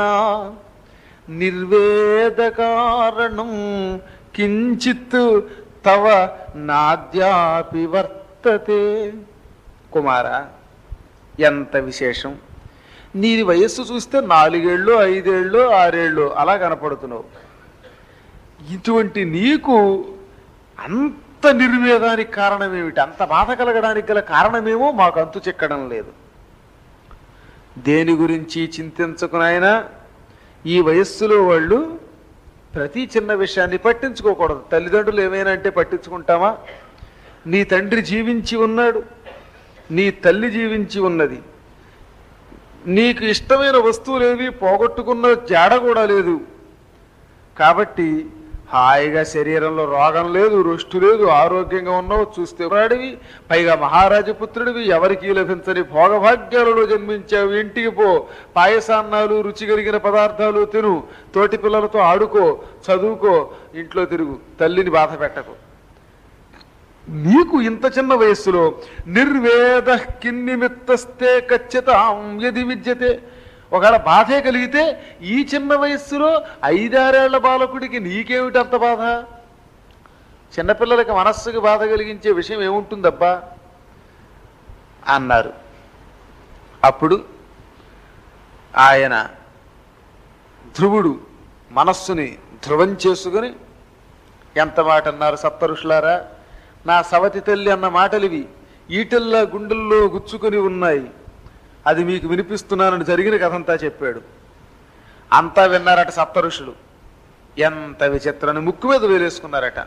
నిర్వేదకారణం కించిత్ తవ నాద్యాపి వర్తతే కుమార ఎంత విశేషం నీ వయస్సు చూస్తే నాలుగేళ్ళు ఐదేళ్ళు ఆరేళ్ళు అలా కనపడుతున్నావు ఇటువంటి నీకు అంత నిర్వేదానికి కారణం ఏమిటి అంత బాధ కలగడానికి గల కారణమేమో మాకు అంతు చిక్కడం లేదు దేని గురించి చింతించుకునైనా ఈ వయస్సులో వాళ్ళు ప్రతి చిన్న విషయాన్ని పట్టించుకోకూడదు తల్లిదండ్రులు ఏమైనా అంటే పట్టించుకుంటామా నీ తండ్రి జీవించి ఉన్నాడు నీ తల్లి జీవించి ఉన్నది నీకు ఇష్టమైన వస్తువులేవి పోగొట్టుకున్న జాడ కూడా లేదు కాబట్టి హాయిగా శరీరంలో రోగం లేదు రుష్టు లేదు ఆరోగ్యంగా ఉన్నావు చూస్తే వాడివి పైగా మహారాజపుత్రుడివి ఎవరికి లభించని భోగభాగ్యాలలో జన్మించావు ఇంటికి పో పాయసాన్నాలు రుచి కలిగిన పదార్థాలు తిను తోటి పిల్లలతో ఆడుకో చదువుకో ఇంట్లో తిరుగు తల్లిని బాధ పెట్టకు నీకు ఇంత చిన్న వయస్సులో నిర్వేద కిన్నిమిత్తస్తే ఖచ్చితం యది విద్యతే ఒకవేళ బాధే కలిగితే ఈ చిన్న వయస్సులో ఐదారేళ్ల బాలకుడికి నీకేమిటి అంత బాధ చిన్నపిల్లలకి మనస్సుకి బాధ కలిగించే విషయం ఏముంటుందబ్బా అన్నారు అప్పుడు ఆయన ధ్రువుడు మనస్సుని ధ్రువం చేసుకుని ఎంత మాట అన్నారు సప్తఋషులారా నా సవతి తల్లి అన్న మాటలివి ఈటల్లా గుండెల్లో గుచ్చుకొని ఉన్నాయి అది మీకు వినిపిస్తున్నానని జరిగిన కథంతా చెప్పాడు అంతా విన్నారట సప్త ఋషులు ఎంత విచిత్రాన్ని ముక్కు మీద వేలేసుకున్నారట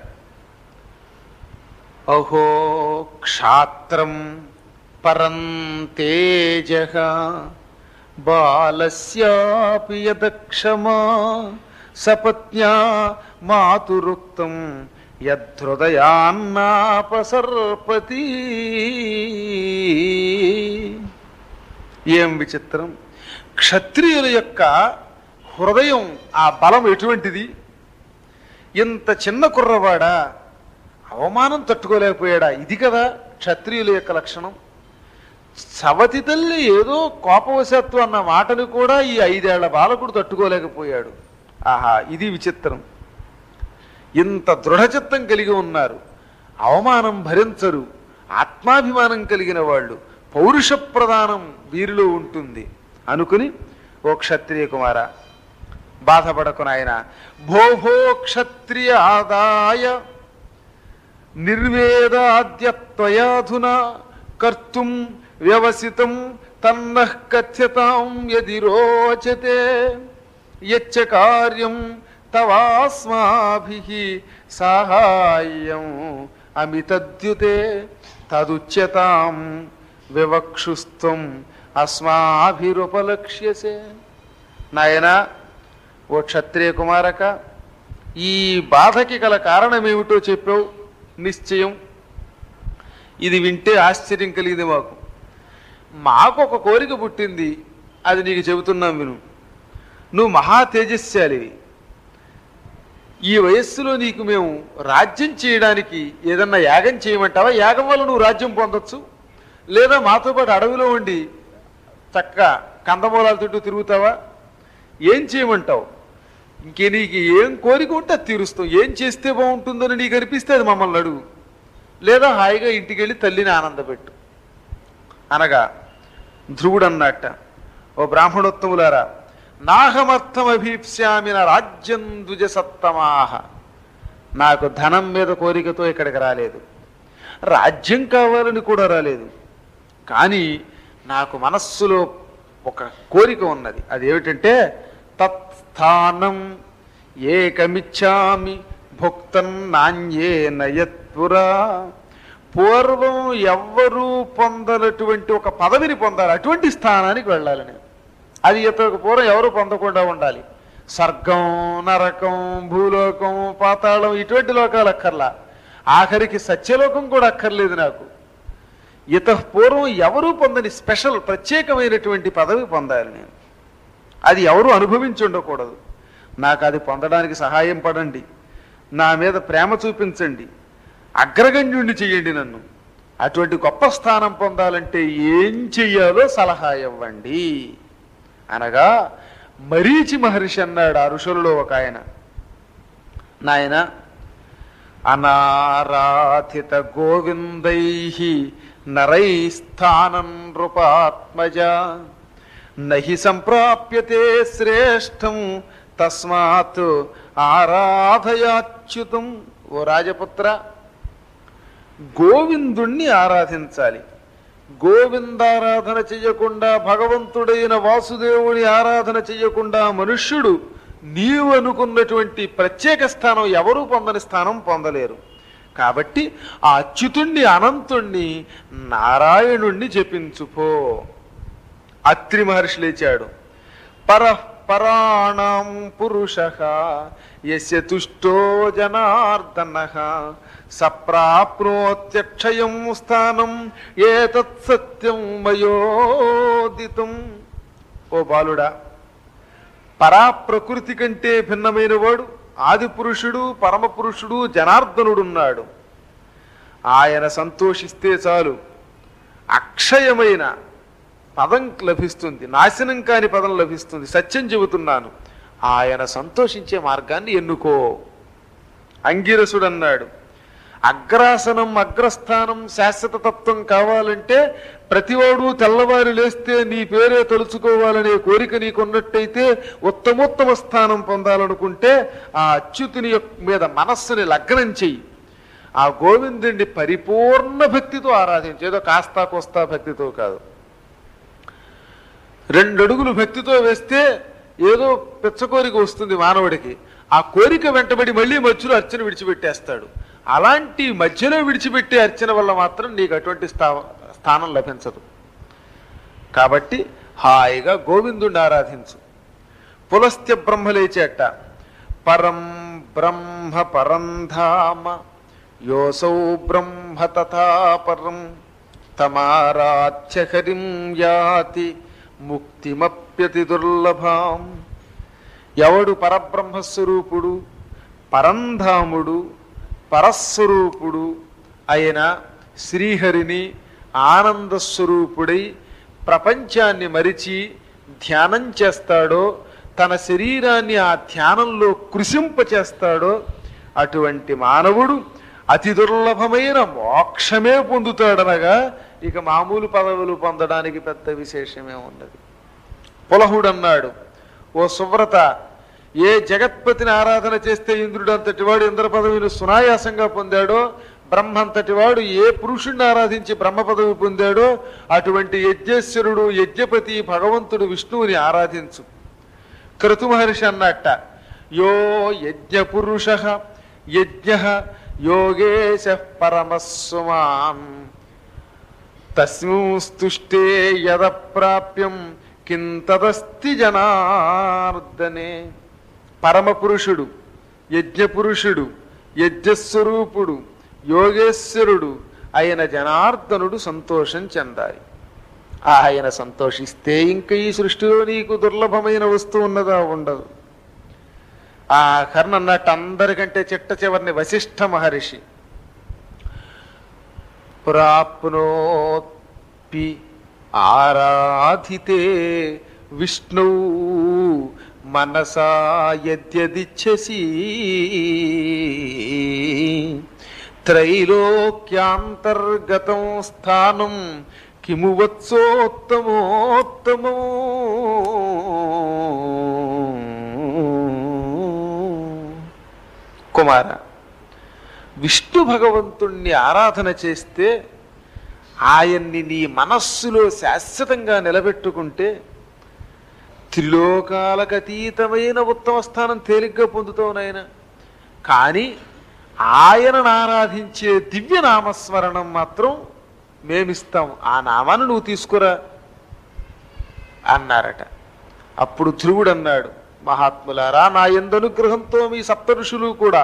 అహో క్షాత్రం పరం తేజ బాలస్యాపి యదక్షమా సపత్న్యా మాతురుక్తం యద్ధృదయాన్నాపసర్పతి ఏం విచిత్రం క్షత్రియుల యొక్క హృదయం ఆ బలం ఎటువంటిది ఇంత చిన్న కుర్రవాడా అవమానం తట్టుకోలేకపోయాడా ఇది కదా క్షత్రియుల యొక్క లక్షణం సవతి తల్లి ఏదో కోపవశత్తు అన్న మాటలు కూడా ఈ ఐదేళ్ల బాలకుడు తట్టుకోలేకపోయాడు ఆహా ఇది విచిత్రం ఇంత దృఢచిత్తం కలిగి ఉన్నారు అవమానం భరించరు ఆత్మాభిమానం కలిగిన వాళ్ళు పౌరుష ప్రధానం వీరిలో ఉంటుంది అనుకుని ఓ క్షత్రియ కుమార బాధపడకు నాయన భోభో క్షత్రియ ఆదాయ నిర్వేదాద్యత్వయాధునా కర్తుం వ్యవసితం తన్నః కథ్యతాం యది రోచతే యచ్చ కార్యం తవాస్మాభిః సాహాయ్యం అమితద్యుతే తదుచ్యతాం వివక్షుస్త్వం అస్మాభిరుపలక్ష్యసే నాయనా ఓ క్షత్రియ కుమారక ఈ బాధకి గల కారణమేమిటో చెప్పావు నిశ్చయం ఇది వింటే ఆశ్చర్యం కలిగింది మాకు మాకు ఒక కోరిక పుట్టింది అది నీకు చెబుతున్నాం విను నువ్వు మహా తేజస్శాలివి ఈ వయస్సులో నీకు మేము రాజ్యం చేయడానికి ఏదన్నా యాగం చేయమంటావా యాగం వల్ల నువ్వు రాజ్యం పొందొచ్చు లేదా మాతో పాటు అడవిలో ఉండి చక్కగా కందమూలాల చుట్టూ తిరుగుతావా ఏం చేయమంటావు ఇంకే నీకు ఏం కోరిక ఉంటే అది తీరుస్తావు ఏం చేస్తే బాగుంటుందని నీకు అనిపిస్తే అది మమ్మల్ని అడుగు లేదా హాయిగా ఇంటికి వెళ్ళి తల్లిని ఆనందపెట్టు అనగా ధ్రువుడు అన్నట్ట ఓ బ్రాహ్మణోత్తములారా నాహమర్థం అభీప్స్యామిన రాజ్యం ద్విజ సత్తమాహ నాకు ధనం మీద కోరికతో ఇక్కడికి రాలేదు రాజ్యం కావాలని కూడా రాలేదు కానీ నాకు మనస్సులో ఒక కోరిక ఉన్నది అది ఏమిటంటే తత్స్థానం ఏకమిచ్చామి భుక్తం నాణ్యే నయత్పురా పూర్వం ఎవ్వరూ పొందనటువంటి ఒక పదవిని పొందాలి అటువంటి స్థానానికి వెళ్ళాలి నేను అది ఇతరకు పూర్వం ఎవరు పొందకుండా ఉండాలి స్వర్గం నరకం భూలోకం పాతాళం ఇటువంటి లోకాలు అక్కర్లా ఆఖరికి సత్యలోకం కూడా అక్కర్లేదు నాకు ఇత పూర్వం ఎవరూ పొందని స్పెషల్ ప్రత్యేకమైనటువంటి పదవి పొందాలి నేను అది ఎవరు అనుభవించి ఉండకూడదు నాకు అది పొందడానికి సహాయం పడండి నా మీద ప్రేమ చూపించండి అగ్రగణ్యుణ్ణి చెయ్యండి నన్ను అటువంటి గొప్ప స్థానం పొందాలంటే ఏం చెయ్యాలో సలహా ఇవ్వండి అనగా మరీచి మహర్షి అన్నాడు ఆ ఋషులలో ఒక ఆయన నాయన అనారాధిత గోవిందై నరైస్థానం నృపాత్మజ నహి సంప్రాప్యతే శ్రేష్టం తస్మాత్ ఆరాధయాచ్యుతం ఓ రాజపుత్ర గోవిందుణ్ణి ఆరాధించాలి గోవిందారాధన చెయ్యకుండా భగవంతుడైన వాసుదేవుని ఆరాధన చెయ్యకుండా మనుష్యుడు నీవు అనుకున్నటువంటి ప్రత్యేక స్థానం ఎవరూ పొందని స్థానం పొందలేరు కాబట్టి ఆ అచ్యుతుణ్ణి అనంతుణ్ణి నారాయణుణ్ణి జపించుపో అత్రి మహర్షి లేచాడు పరఃపరాణం పురుష యస్య తుష్టో జనార్దన సప్రాప్నోత్యక్షయం స్థానం ఏతత్ సత్యం మయోదితం ఓ బాలుడా పరా ప్రకృతి కంటే భిన్నమైన వాడు ఆది పురుషుడు పరమ పురుషుడు జనార్దనుడున్నాడు ఆయన సంతోషిస్తే చాలు అక్షయమైన పదం లభిస్తుంది నాశనం కాని పదం లభిస్తుంది సత్యం చెబుతున్నాను ఆయన సంతోషించే మార్గాన్ని ఎన్నుకో అంగిరసుడు అన్నాడు అగ్రాసనం అగ్రస్థానం శాశ్వత తత్వం కావాలంటే ప్రతివాడు తెల్లవారు లేస్తే నీ పేరే తలుచుకోవాలనే కోరిక నీకున్నట్టయితే ఉత్తమోత్తమ స్థానం పొందాలనుకుంటే ఆ అచ్యుతుని యొక్క మీద మనస్సుని లగ్నం చెయ్యి ఆ గోవిందుడిని పరిపూర్ణ భక్తితో ఆరాధించు ఏదో కాస్తా కోస్తా భక్తితో కాదు రెండు అడుగులు భక్తితో వేస్తే ఏదో పిచ్చ కోరిక వస్తుంది మానవుడికి ఆ కోరిక వెంటబడి మళ్ళీ మధ్యలో అర్చన విడిచిపెట్టేస్తాడు అలాంటి మధ్యలో విడిచిపెట్టే అర్చన వల్ల మాత్రం నీకు అటువంటి స్థా స్థానం లభించదు కాబట్టి హాయిగా గోవిందుణ్ణి ఆరాధించు పులస్త్య బ్రహ్మ లేచేట పరం బ్రహ్మ పరంధామ యోసౌ బ్రహ్మ తథా పరం తమారాధ్య హరిం యాతి ముక్తిమప్యతి దుర్లభాం ఎవడు పరబ్రహ్మస్వరూపుడు పరంధాముడు పరస్వరూపుడు అయిన శ్రీహరిని ఆనందస్వరూపుడై ప్రపంచాన్ని మరిచి ధ్యానం చేస్తాడో తన శరీరాన్ని ఆ ధ్యానంలో కృషింపచేస్తాడో అటువంటి మానవుడు అతి దుర్లభమైన మోక్షమే పొందుతాడనగా ఇక మామూలు పదవులు పొందడానికి పెద్ద విశేషమే ఉన్నది పులహుడన్నాడు ఓ సువ్రత ఏ జగత్పతిని ఆరాధన చేస్తే ఇంద్రుడు అంతటి వాడు ఇంద్ర పదవిని సునాయాసంగా పొందాడో బ్రహ్మంతటి వాడు ఏ పురుషుణ్ణి ఆరాధించి బ్రహ్మ పదవి పొందాడో అటువంటి యజ్ఞేశ్వరుడు యజ్ఞపతి భగవంతుడు విష్ణువుని ఆరాధించు క్రతు మహర్షి అన్నట్ట యో యజ్ఞ పురుష యజ్ఞ యోగేశ పరమస్సుమాన్ తస్మింస్తుష్టే యద ప్రాప్యం కింతదస్తి జనార్దనే పరమపురుషుడు యజ్ఞపురుషుడు యజ్ఞస్వరూపుడు యోగేశ్వరుడు అయిన జనార్దనుడు సంతోషం చెందాలి ఆయన సంతోషిస్తే ఇంక ఈ సృష్టిలో నీకు దుర్లభమైన వస్తువు ఉన్నదా ఉండదు ఆ కర్ణ అన్నట్టు అందరికంటే చిట్ట చివరిని వశిష్ఠ మహర్షి ప్రాప్నో పి ఆరాధితే విష్ణు మనసా యద్యదిచ్చసి త్రైలోక్యాంతర్గతం స్థానం కిము వత్సోత్తమోత్తమో కుమార విష్ణు భగవంతుణ్ణి ఆరాధన చేస్తే ఆయన్ని నీ మనస్సులో శాశ్వతంగా నిలబెట్టుకుంటే త్రిలోకాలకు అతీతమైన ఉత్తమ స్థానం తేలిగ్గా పొందుతావు నాయన కానీ ఆయనను ఆరాధించే దివ్య నామస్మరణం మాత్రం మేమిస్తాం ఆ నామాన్ని నువ్వు తీసుకురా అన్నారట అప్పుడు ధ్రువుడు అన్నాడు మహాత్ములారా నా ఎందనుగ్రహంతో మీ సప్త ఋషులు కూడా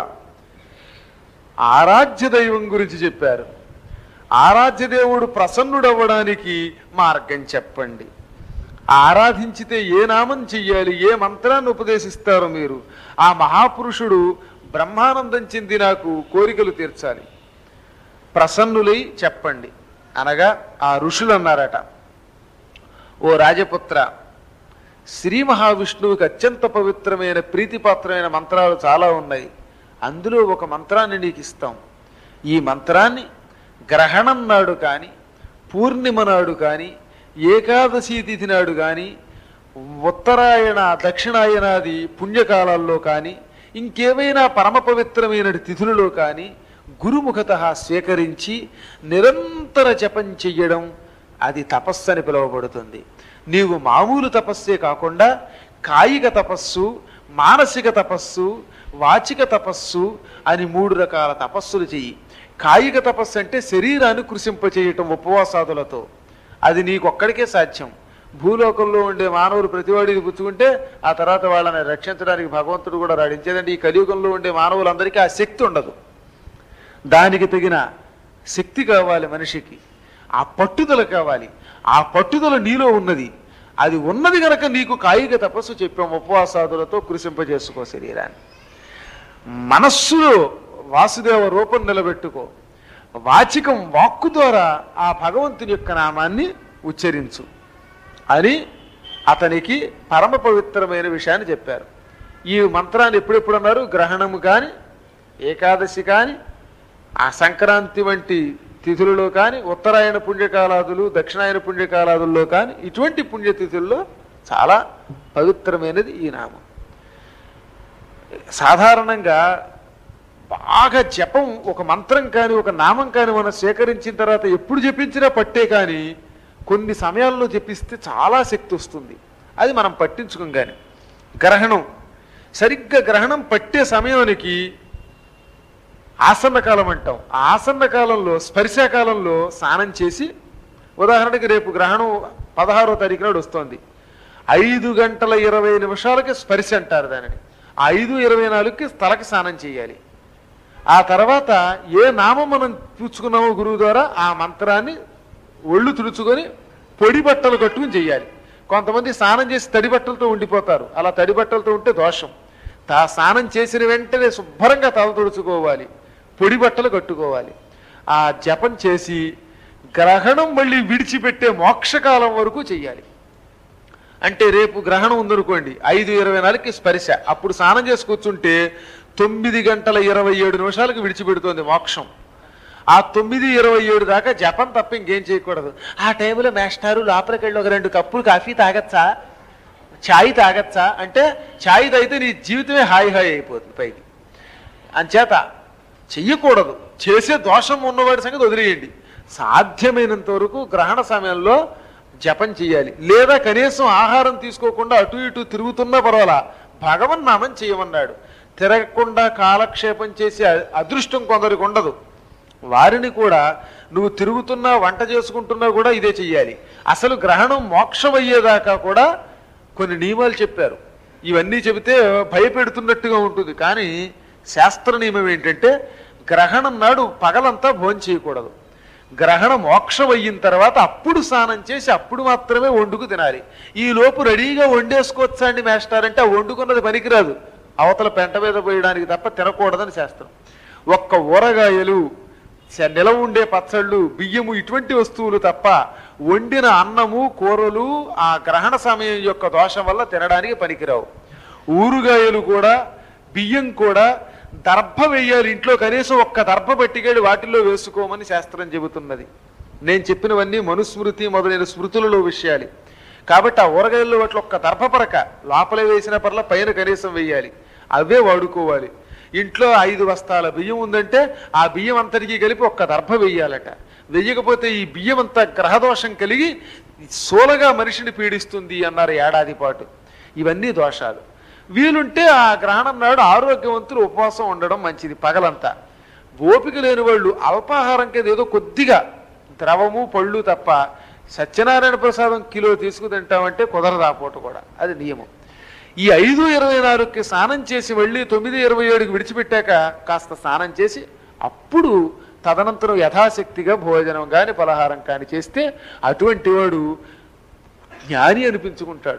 ఆరాధ్య దైవం గురించి చెప్పారు ఆరాధ్య దేవుడు ప్రసన్నుడవ్వడానికి మార్గం చెప్పండి ఆరాధించితే ఏ నామం చెయ్యాలి ఏ మంత్రాన్ని ఉపదేశిస్తారో మీరు ఆ మహాపురుషుడు బ్రహ్మానందం చెంది నాకు కోరికలు తీర్చాలి ప్రసన్నులై చెప్పండి అనగా ఆ ఋషులు అన్నారట ఓ రాజపుత్ర శ్రీ మహావిష్ణువుకి అత్యంత పవిత్రమైన ప్రీతిపాత్రమైన మంత్రాలు చాలా ఉన్నాయి అందులో ఒక మంత్రాన్ని నీకు ఇస్తాం ఈ మంత్రాన్ని గ్రహణం నాడు కానీ పూర్ణిమ నాడు కానీ ఏకాదశి తిథి నాడు కానీ ఉత్తరాయణ దక్షిణాయనాది పుణ్యకాలాల్లో కానీ ఇంకేమైనా పరమ పవిత్రమైన తిథులలో కానీ గురుముఖత స్వీకరించి నిరంతర జపం చెయ్యడం అది తపస్సు అని పిలువబడుతుంది నీవు మామూలు తపస్సే కాకుండా కాయిక తపస్సు మానసిక తపస్సు వాచిక తపస్సు అని మూడు రకాల తపస్సులు చెయ్యి కాయిక తపస్సు అంటే శరీరాన్ని కృషింపచేయటం ఉపవాసాదులతో అది నీకొక్కడికే సాధ్యం భూలోకంలో ఉండే మానవులు ప్రతివాడిని పుచ్చుకుంటే ఆ తర్వాత వాళ్ళని రక్షించడానికి భగవంతుడు కూడా రాడించేదంటే ఈ కలియుగంలో ఉండే మానవులందరికీ ఆ శక్తి ఉండదు దానికి తగిన శక్తి కావాలి మనిషికి ఆ పట్టుదల కావాలి ఆ పట్టుదల నీలో ఉన్నది అది ఉన్నది గనక నీకు కాయిక తపస్సు చెప్పాం ఉపవాసాదులతో కృషింపజేసుకో శరీరాన్ని మనస్సులో వాసుదేవ రూపం నిలబెట్టుకో వాచికం వాక్కు ద్వారా ఆ భగవంతుని యొక్క నామాన్ని ఉచ్చరించు అని అతనికి పరమ పవిత్రమైన విషయాన్ని చెప్పారు ఈ మంత్రాన్ని ఎప్పుడెప్పుడు అన్నారు గ్రహణము కానీ ఏకాదశి కానీ ఆ సంక్రాంతి వంటి తిథులలో కానీ ఉత్తరాయణ పుణ్యకాలాదులు దక్షిణాయన పుణ్యకాలాదుల్లో కానీ ఇటువంటి పుణ్యతిథుల్లో చాలా పవిత్రమైనది ఈ నామం సాధారణంగా బాగా జపం ఒక మంత్రం కానీ ఒక నామం కానీ మనం సేకరించిన తర్వాత ఎప్పుడు జపించినా పట్టే కానీ కొన్ని సమయాల్లో జపిస్తే చాలా శక్తి వస్తుంది అది మనం పట్టించుకోం కానీ గ్రహణం సరిగ్గా గ్రహణం పట్టే సమయానికి ఆసన్న కాలం అంటాం ఆ ఆసన్న కాలంలో స్పర్శాకాలంలో స్నానం చేసి ఉదాహరణకి రేపు గ్రహణం పదహారో తారీఖు నాడు వస్తోంది ఐదు గంటల ఇరవై నిమిషాలకి స్పర్శ అంటారు దానిని ఆ ఐదు ఇరవై నాలుగుకి తలకి స్నానం చేయాలి ఆ తర్వాత ఏ నామం మనం పుచ్చుకున్నామో గురువు ద్వారా ఆ మంత్రాన్ని ఒళ్ళు తుడుచుకొని పొడి బట్టలు కట్టుకుని చేయాలి కొంతమంది స్నానం చేసి తడి బట్టలతో ఉండిపోతారు అలా తడి బట్టలతో ఉంటే దోషం తా స్నానం చేసిన వెంటనే శుభ్రంగా తల తుడుచుకోవాలి పొడి బట్టలు కట్టుకోవాలి ఆ జపం చేసి గ్రహణం మళ్ళీ విడిచిపెట్టే మోక్షకాలం వరకు చెయ్యాలి అంటే రేపు గ్రహణం ఉందనుకోండి ఐదు ఇరవై నాలుగుకి స్పర్శ అప్పుడు స్నానం చేసి కూర్చుంటే తొమ్మిది గంటల ఇరవై ఏడు నిమిషాలకు విడిచిపెడుతోంది మోక్షం ఆ తొమ్మిది ఇరవై ఏడు దాకా జపం తప్ప ఇంకేం చేయకూడదు ఆ టైంలో మేస్టారు లోపలికి వెళ్ళి ఒక రెండు కప్పులు కాఫీ తాగచ్చా ఛాయ్ తాగచ్చా అంటే ఛాయ్ తాగితే నీ జీవితమే హాయి హాయి అయిపోతుంది పైకి అంచేత చెయ్యకూడదు చేసే దోషం ఉన్నవాడి సంగతి వదిలేయండి సాధ్యమైనంత వరకు గ్రహణ సమయంలో జపం చేయాలి లేదా కనీసం ఆహారం తీసుకోకుండా అటు ఇటు తిరుగుతున్నా పర్వాలా భగవన్ నామం చేయమన్నాడు తిరగకుండా కాలక్షేపం చేసే అ- అదృష్టం కొందరికి ఉండదు వారిని కూడా నువ్వు తిరుగుతున్నా వంట చేసుకుంటున్నా కూడా ఇదే చెయ్యాలి అసలు గ్రహణం మోక్షం అయ్యేదాకా కూడా కొన్ని నియమాలు చెప్పారు ఇవన్నీ చెబితే భయపెడుతున్నట్టుగా ఉంటుంది కానీ శాస్త్ర నియమం ఏంటంటే గ్రహణం నాడు పగలంతా భోజనం చేయకూడదు గ్రహణం మోక్షం అయిన తర్వాత అప్పుడు స్నానం చేసి అప్పుడు మాత్రమే వండుకు తినాలి ఈ లోపు రెడీగా వండేసుకోవచ్చా అండి మేస్టార్ అంటే ఆ వండుకున్నది పనికిరాదు అవతల పెంట మీద పోయడానికి తప్ప తినకూడదని శాస్త్రం ఒక్క ఊరగాయలు చ- నిలవ ఉండే పచ్చళ్ళు బియ్యము ఇటువంటి వస్తువులు తప్ప వండిన అన్నము కూరలు ఆ గ్రహణ సమయం యొక్క దోషం వల్ల తినడానికి పనికిరావు ఊరుగాయలు కూడా బియ్యం కూడా దర్భ వేయాలి ఇంట్లో కనీసం ఒక్క దర్భ పట్టికేడు వాటిల్లో వేసుకోమని శాస్త్రం చెబుతున్నది నేను చెప్పినవన్నీ మనుస్మృతి మొదలైన స్మృతులలో విషయాలు కాబట్టి ఆ ఊరగాయల్లో వాటిలో ఒక్క దర్భపరక లోపల వేసిన పర్ల పైన కనీసం వేయాలి అవే వాడుకోవాలి ఇంట్లో ఐదు బస్తాల బియ్యం ఉందంటే ఆ బియ్యం అంతటికీ కలిపి ఒక్క దర్భ వేయాలట వెయ్యకపోతే ఈ బియ్యం అంతా గ్రహదోషం కలిగి సోలగా మనిషిని పీడిస్తుంది అన్నారు ఏడాది పాటు ఇవన్నీ దోషాలు వీలుంటే ఆ గ్రహణం నాడు ఆరోగ్యవంతులు ఉపవాసం ఉండడం మంచిది పగలంతా ఓపిక లేని వాళ్ళు అల్పాహారం కింద ఏదో కొద్దిగా ద్రవము పళ్ళు తప్ప సత్యనారాయణ ప్రసాదం కిలో తీసుకు తింటామంటే కుదరదు ఆ పూట కూడా అది నియమం ఈ ఐదు ఇరవై నాలుగుకి స్నానం చేసి మళ్ళీ తొమ్మిది ఇరవై ఏడుకి విడిచిపెట్టాక కాస్త స్నానం చేసి అప్పుడు తదనంతరం యథాశక్తిగా భోజనం కాని పలహారం కాని చేస్తే అటువంటి వాడు జ్ఞాని అనిపించుకుంటాడు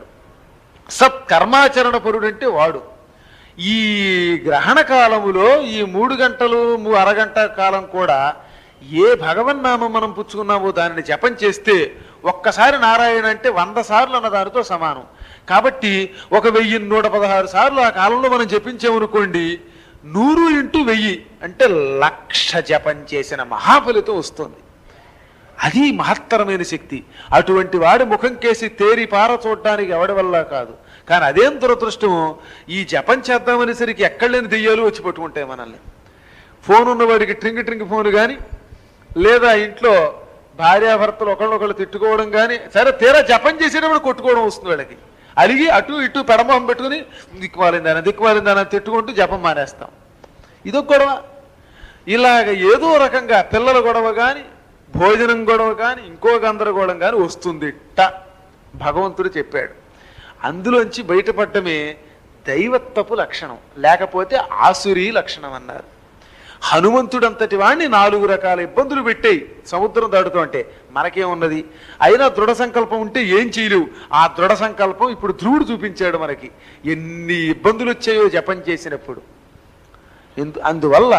సత్కర్మాచరణ పరుడంటే వాడు ఈ గ్రహణ కాలములో ఈ మూడు గంటలు ము- అరగంట కాలం కూడా ఏ భగవన్నామం మనం పుచ్చుకున్నామో దానిని జపం చేస్తే ఒక్కసారి నారాయణ అంటే వంద సార్లు అన్న దానితో సమానం కాబట్టి ఒక వెయ్యి నూట పదహారు సార్లు ఆ కాలంలో మనం జపించామనుకోండి నూరు ఇంటూ వెయ్యి అంటే లక్ష జపం చేసిన మహాఫలితం వస్తుంది అది మహత్తరమైన శక్తి అటువంటి వాడి ముఖం కేసి తేరి పార చూడడానికి ఎవడి వల్ల కాదు కానీ అదేం దురదృష్టము ఈ జపం చేద్దామనేసరికి ఎక్కడ లేని దెయ్యాలు వచ్చి పట్టుకుంటాయి మనల్ని ఫోన్ ఉన్నవాడికి ట్రింగ్ ట్రింగ్ ఫోన్ కానీ లేదా ఇంట్లో భార్యాభర్తలు ఒకళ్ళొకళ్ళు తిట్టుకోవడం కానీ సరే తీరా జపం చేసేటప్పుడు కొట్టుకోవడం వస్తుంది వాళ్ళకి అలిగి అటు ఇటు పెడమొహం పెట్టుకుని దిక్కుమాలిందాన దిక్కుమాలిందాన తిట్టుకుంటూ జపం మానేస్తాం ఇదొక గొడవ ఇలాగ ఏదో రకంగా పిల్లల గొడవ కానీ భోజనం గొడవ కానీ ఇంకో గందరగోళం కానీ వస్తుంది ట భగవంతుడు చెప్పాడు అందులోంచి బయటపడటమే దైవత్వపు లక్షణం లేకపోతే ఆసురీ లక్షణం అన్నారు హనుమంతుడంతటి వాణ్ణి నాలుగు రకాల ఇబ్బందులు పెట్టాయి సముద్రం దాటుతూ అంటే మనకేమున్నది అయినా దృఢ సంకల్పం ఉంటే ఏం చేయలేవు ఆ దృఢ సంకల్పం ఇప్పుడు ధ్రువుడు చూపించాడు మనకి ఎన్ని ఇబ్బందులు వచ్చాయో జపం చేసినప్పుడు ఎందు అందువల్ల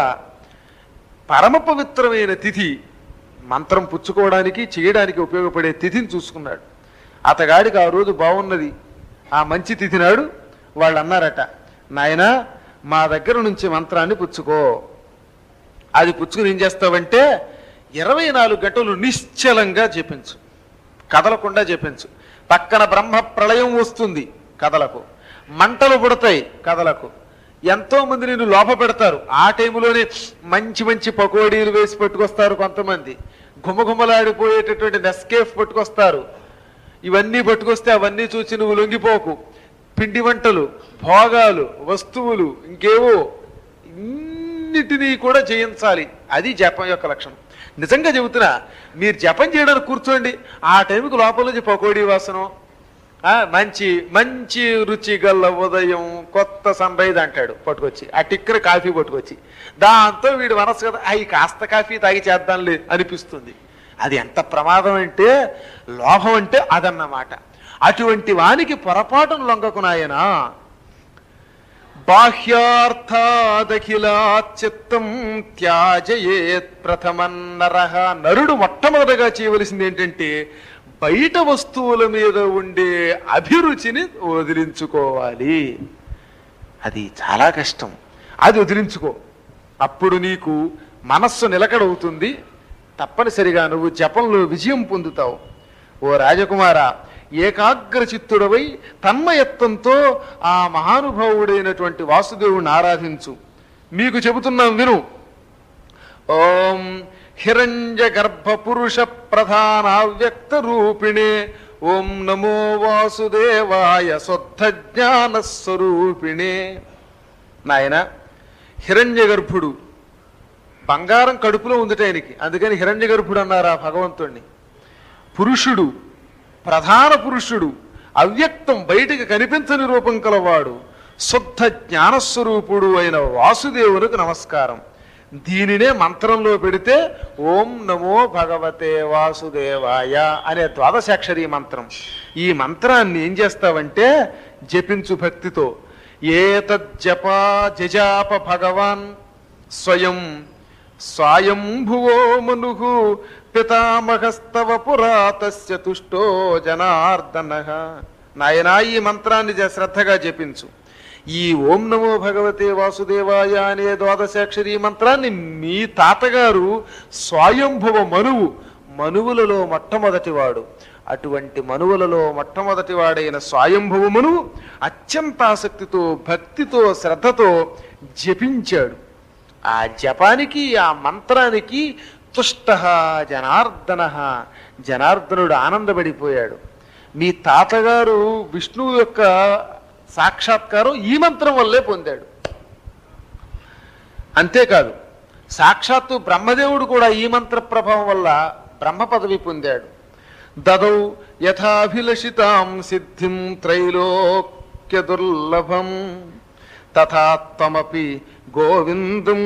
పరమ పవిత్రమైన తిథి మంత్రం పుచ్చుకోవడానికి చేయడానికి ఉపయోగపడే తిథిని చూసుకున్నాడు అతగాడికి ఆ రోజు బాగున్నది ఆ మంచి తిథి నాడు వాళ్ళు అన్నారట నాయనా మా దగ్గర నుంచి మంత్రాన్ని పుచ్చుకో అది పుచ్చుకుని ఏం చేస్తావంటే ఇరవై నాలుగు గంటలు నిశ్చలంగా జపించు కదలకుండా జపించు పక్కన బ్రహ్మ ప్రళయం వస్తుంది కథలకు మంటలు పుడతాయి కథలకు ఎంతో మంది నేను లోప పెడతారు ఆ టైంలోనే మంచి మంచి పకోడీలు వేసి పట్టుకొస్తారు కొంతమంది ఘుమఘుమలాడిపోయేటటువంటి నెస్కేఫ్ పట్టుకొస్తారు ఇవన్నీ పట్టుకొస్తే అవన్నీ చూసి నువ్వు లొంగిపోకు పిండి వంటలు భోగాలు వస్తువులు ఇంకేవో ఇన్నిటినీ కూడా జయించాలి అది జపం యొక్క లక్షణం నిజంగా చెబుతున్నా మీరు జపం చేయడానికి కూర్చోండి ఆ టైంకి లోపల నుంచి పకోడీ వాసన ఆ, మంచి మంచి రుచి గల్ల ఉదయం కొత్త సన్ రైజ్ అంటాడు పట్టుకొచ్చి ఆ టిక్కర కాఫీ పట్టుకొచ్చి దాంతో వీడు మనసు కదా అవి కాస్త కాఫీ తాగి చేద్దాంలే అనిపిస్తుంది అది ఎంత ప్రమాదం అంటే లోభం అంటే అదన్నమాట అటువంటి వానికి పొరపాటును లొంగకునాయనా బాహ్యార్థాదఖిలాచిత్తం త్యాజయేత్ ప్రథమన్నరహ నరుడు మొట్టమొదటగా చేయవలసింది ఏంటంటే బయట వస్తువుల మీద ఉండే అభిరుచిని వదిలించుకోవాలి అది చాలా కష్టం అది వదిలించుకో అప్పుడు నీకు మనస్సు నిలకడవుతుంది తప్పనిసరిగా నువ్వు జపంలో విజయం పొందుతావు ఓ రాజకుమార ఏకాగ్ర చిత్తుడవై తన్మయత్వంతో ఆ మహానుభావుడైనటువంటి వాసుదేవుని ఆరాధించు మీకు చెబుతున్నాం విను ఓం హిరణ్య గర్భ పురుష ప్రధాన వ్యక్త రూపిణే ఓం నమో వాసుదేవాయ శుద్ధ జ్ఞాన స్వరూపిణే నాయన హిరణ్య గర్భుడు బంగారం కడుపులో ఉందిట ఆయనకి అందుకని హిరణ్య గర్భుడు అన్నారు ఆ భగవంతుణ్ణి పురుషుడు ప్రధాన పురుషుడు అవ్యక్తం బయటికి కనిపించని రూపం కలవాడు శుద్ధ జ్ఞానస్వరూపుడు అయిన వాసుదేవునికి నమస్కారం దీనినే మంత్రంలో పెడితే ఓం నమో భగవతే వాసుదేవాయ అనే ద్వాదశాక్షరి మంత్రం ఈ మంత్రాన్ని ఏం చేస్తావంటే జపించు భక్తితో ఏతజ్జపా జజాప భగవాన్ స్వయం స్వయంభువో మను పితామహస్తవ పురాతస్య తుష్టో జనార్దన నాయనా ఈ మంత్రాన్ని జ- శ్రద్ధగా జపించు ఈ ఓం నమో భగవతే వాసుదేవాయ అనే ద్వాదశాక్షరి మంత్రాన్ని మీ తాతగారు స్వయంభవ మనువు మనువులలో మొట్టమొదటివాడు అటువంటి మనువులలో మొట్టమొదటివాడైన స్వయంభవ మనువు అత్యంత ఆసక్తితో భక్తితో శ్రద్ధతో జపించాడు ఆ జపానికి ఆ మంత్రానికి తుష్ట జనార్దన జనార్దనుడు ఆనందపడిపోయాడు మీ తాతగారు విష్ణువు యొక్క సాక్షాత్కారం ఈ మంత్రం వల్లే పొందాడు అంతేకాదు సాక్షాత్తు బ్రహ్మదేవుడు కూడా ఈ మంత్ర ప్రభావం వల్ల బ్రహ్మ పదవి పొందాడు దదౌ యథాభిలషితాం సిద్ధిం త్రైలోక్య దుర్లభం తథాత్మపి గోవిందం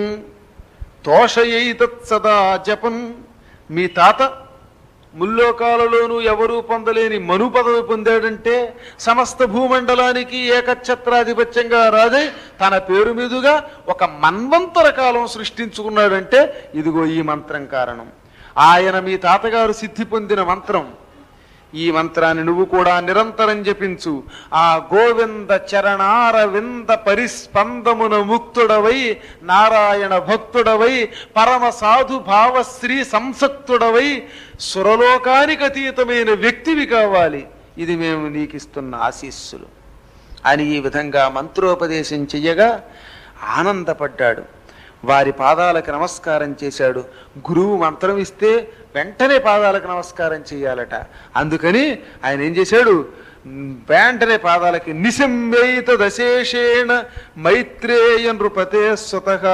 తోషయైతత్ సదా జపన్ మీ తాత ముల్లోకాలలోనూ ఎవరూ పొందలేని మను పదవి పొందాడంటే సమస్త భూమండలానికి ఏకఛత్రాధిపత్యంగా రాజై తన పేరు మీదుగా ఒక మన్వంతర కాలం సృష్టించుకున్నాడంటే ఇదిగో ఈ మంత్రం కారణం ఆయన మీ తాతగారు సిద్ధి పొందిన మంత్రం ఈ మంత్రాన్ని నువ్వు కూడా నిరంతరం జపించు ఆ గోవింద చరణార వింద పరిస్పందమున ముక్తుడవై నారాయణ భక్తుడవై పరమ సాధు భావ శ్రీ సంసక్తుడవై సురలోకానికి అతీతమైన వ్యక్తివి కావాలి ఇది మేము నీకిస్తున్న ఆశీస్సులు అని ఈ విధంగా మంత్రోపదేశం చెయ్యగా ఆనందపడ్డాడు వారి పాదాలకు నమస్కారం చేశాడు గురువు మంత్రం ఇస్తే వెంటనే పాదాలకు నమస్కారం చేయాలట అందుకని ఆయన ఏం చేశాడు మ్, వెంటనే పాదాలకి నిశమ్యైత దశేషేణ మైత్రేయ నృపతే స్వత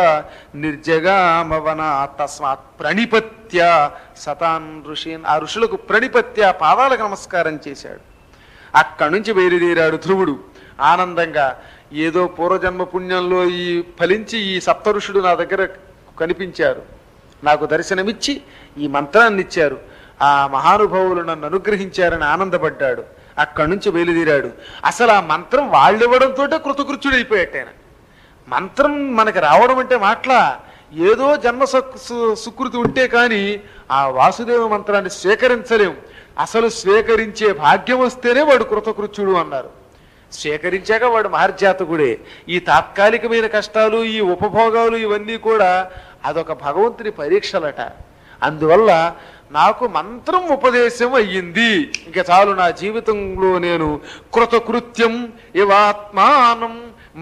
నిర్జగామవన తస్మాత్ ప్రణిపత్య సతాన్ ఋషీన్ ఆ ఋషులకు ప్రణిపత్య పాదాలకు నమస్కారం చేశాడు అక్కడి నుంచి బయలుదేరాడు ధ్రువుడు ఆనందంగా ఏదో పూర్వజన్మ పుణ్యంలో ఈ ఫలించి ఈ సప్త ఋషుడు నా దగ్గర కనిపించారు నాకు దర్శనమిచ్చి ఈ మంత్రాన్ని ఇచ్చారు ఆ మహానుభావులు నన్ను అనుగ్రహించారని ఆనందపడ్డాడు అక్కడి నుంచి బయలుదేరాడు అసలు ఆ మంత్రం వాళ్ళివ్వడంతో కృతకృత్యుడైపోయాట ఆయన మంత్రం మనకి రావడం అంటే మాట్లా ఏదో జన్మ సక్- సు- సుకృతి ఉంటే కానీ ఆ వాసుదేవ మంత్రాన్ని స్వీకరించలేం అసలు స్వీకరించే భాగ్యం వస్తేనే వాడు కృతకృత్యుడు అన్నారు స్వీకరించాక వాడు మహర్జాతకుడే ఈ తాత్కాలికమైన కష్టాలు ఈ ఉపభోగాలు ఇవన్నీ కూడా అదొక భగవంతుని పరీక్షలట అందువల్ల నాకు మంత్రం ఉపదేశం అయ్యింది ఇంకా చాలు నా జీవితంలో నేను కృతకృత్యం ఇవాత్మానం